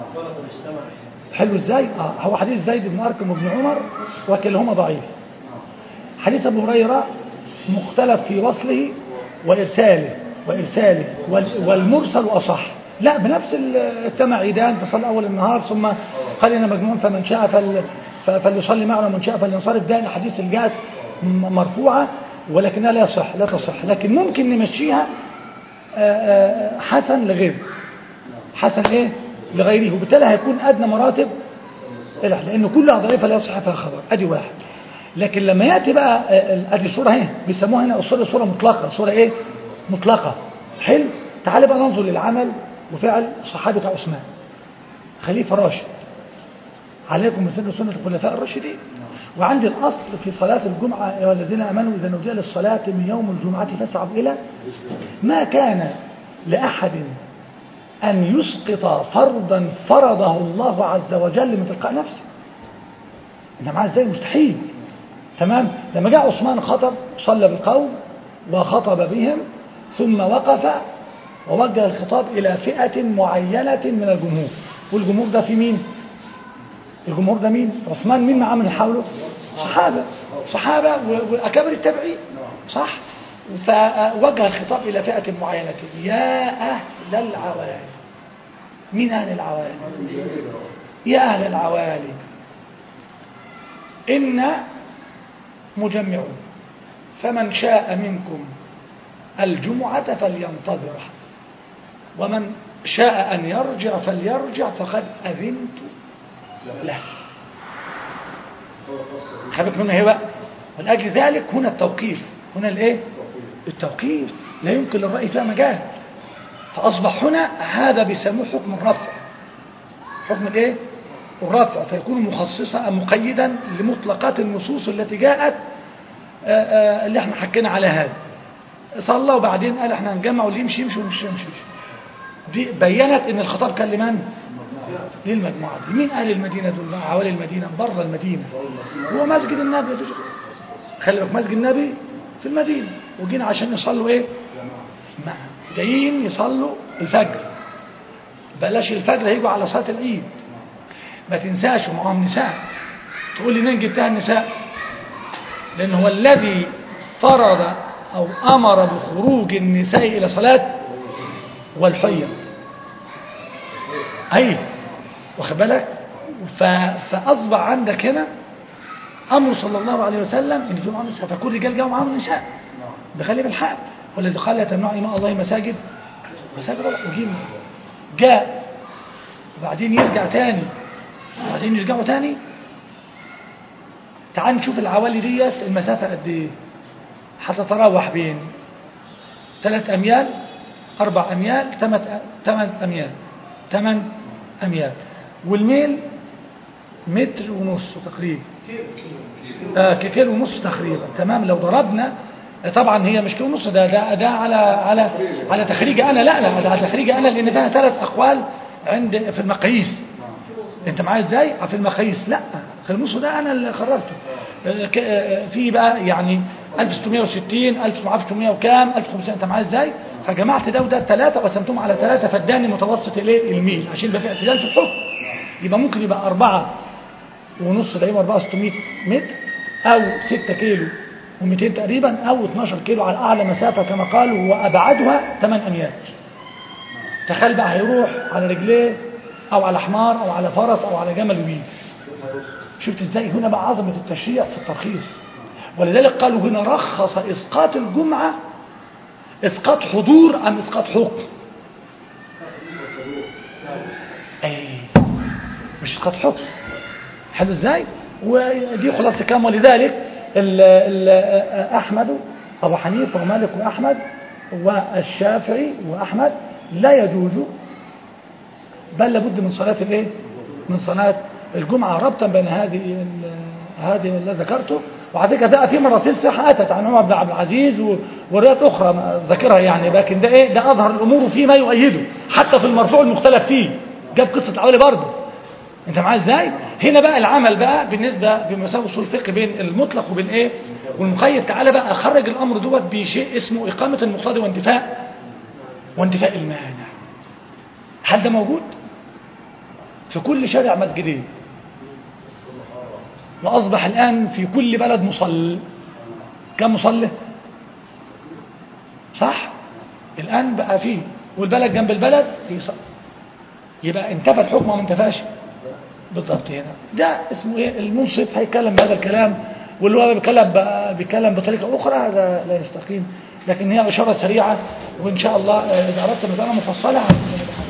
حلو ازاي اه هو حديث زيد بن ارقم وابن عمر وكلاهما ضعيف حديث ابو هريره مختلف في وصله وارساله وارساله وال- والمرسل اصح لا بنفس ال- التمعيدان تصلي اول النهار ثم قال انا مجنون فمن شاء فل ف- فليصلي معنا ومن شاء فلينصرف ده الحديث اللي جاءت م- مرفوعه ولكنها لا يصح لا تصح لكن ممكن نمشيها آه، آه، حسن لغيره حسن ايه لغيره وبالتالي هيكون ادنى مراتب الح لان كلها ضعيفه لا يصح فيها خبر ادي واحد لكن لما ياتي بقى آه، ال- ادي صوره اهي بيسموها هنا الصوره صوره مطلقه صوره ايه مطلقه حلو تعال بقى ننظر للعمل وفعل صحابه عثمان خليفه راشد عليكم بسنة سنة الخلفاء الراشدين وعندي الأصل في صلاة الجمعة يا الذين آمنوا إذا نودي للصلاة من يوم الجمعة فاسعوا إلى ما كان لأحد أن يسقط فرضا فرضه الله عز وجل من تلقاء نفسه انت معاه ازاي مستحيل تمام لما جاء عثمان خطب صلى بالقوم وخطب بهم ثم وقف ووجه الخطاب إلى فئة معينة من الجمهور والجمهور ده في مين الجمهور ده مين عثمان مين معاه من حوله صحابة صحابة و- وأكابر التابعين صح فوجه الخطاب إلى فئة معينة يا أهل العوالي مين أهل العوالي يا أهل العوالي إن مجمعون فمن شاء منكم الجمعة فلينتظرها ومن شاء أن يرجع فليرجع فقد أذنت له خبك منه هي بقى ولأجل ذلك هنا التوقيف هنا الايه التوقيف لا يمكن للرأي فيها مجال فأصبح هنا هذا بيسموه حكم الرفع حكم الايه الرفع فيكون مخصصا أم مقيدا لمطلقات النصوص التي جاءت آه، آه، اللي احنا حكينا على هذا صلى وبعدين قال احنا هنجمع واللي يمشي يمشي واللي يمشي يمشي دي بينت ان الخطاب كان لمن للمجموعة دي مين اهل المدينة دول بقى؟ حوالي المدينة بره المدينة هو مسجد النبي مفيش غيره. خلي بالك مسجد النبي في المدينة وجينا عشان يصلوا ايه مع جايين يصلوا الفجر بلاش الفجر هيجوا على صلاة العيد ما تنساش معاهم نساء تقول لي منين جبتها النساء لأن هو الذي فرض أو أمر بخروج النساء إلى صلاة والحيض أي واخد بالك ف- فأصبح عندك هنا أمر صلى الله عليه وسلم إن في معهم نساء فكل رجال جاءوا معهم نساء ده خلي بالحق والذي قال لا تمنعوا إماء الله مساجد مساجد الله وجينا جاء وبعدين يرجع تاني وبعدين يرجعوا تاني تعال نشوف العوالي ديت المسافة قد ايه هتتراوح بين ثلاث أميال أربع أميال ثمان أميال ثمان أميال والميل متر ونص تقريبا آه كيلو ونص تقريبا تمام لو ضربنا طبعا هي مش كيلو ونص ده ده, ده على على على تخريجي انا لا لا ده على تخريجي انا لان فيها ثلاث اقوال عند في المقاييس انت معايا ازاي في المقاييس لا كيلو ونص ده انا اللي قررته آه، ك- آه، في بقى يعني 1660 1800 وكام 1500 انت معايا ازاي فجمعت ده وده الثلاثه وقسمتهم على ثلاثه فاداني متوسط الايه الميل عشان يبقى في اعتدال في الحكم يبقى ممكن يبقى أربعة ونص تقريبا 4600 متر أو 6 كيلو و200 تقريبا أو 12 كيلو على أعلى مسافة كما قالوا وأبعدها 8 أميال تخيل بقى هيروح على رجليه أو على حمار أو على فرس أو على جمل ويجي شفت ازاي هنا بقى عظمة التشريع في الترخيص ولذلك قالوا هنا رخص إسقاط الجمعة إسقاط حضور أم إسقاط حكم أي مش إسقاط حكم حلو ازاي ودي خلاصة كلام ولذلك ال ال أحمد أبو حنيفة ومالك وأحمد والشافعي وأحمد لا يجوز بل لابد من صلاة الايه من صلاة الجمعة ربطا بين هذه ال- هذه اللي ذكرته وعلى فكره بقى في مراسيل صحة أتت عن عمر بن عبد العزيز و- وروايات أخرى ما ذاكرها يعني لكن ده إيه ده أظهر الأمور فيما يؤيده حتى في المرفوع المختلف فيه جاب قصة العولي برضه انت معايا ازاي هنا بقى العمل بقى بالنسبة بمساوي اصول الفقه بين المطلق وبين ايه والمقيد تعالى بقى اخرج الامر دوت بشيء اسمه اقامة المقتضي وانتفاء وانتفاء المانع هل ده موجود في كل شارع مسجدين واصبح الان في كل بلد مصلي كم مصلي صح الان بقى فيه والبلد جنب البلد في صلاة يبقى انتفى الحكم وما انتفاش بالضبط هنا ده اسمه ايه المنصف هيتكلم بهذا الكلام واللي هو بيتكلم ب- بيتكلم بطريقه اخرى هذا لا يستقيم لكن هي اشاره سريعه وان شاء الله آه، اذا اردت مساله مفصله هنتكلم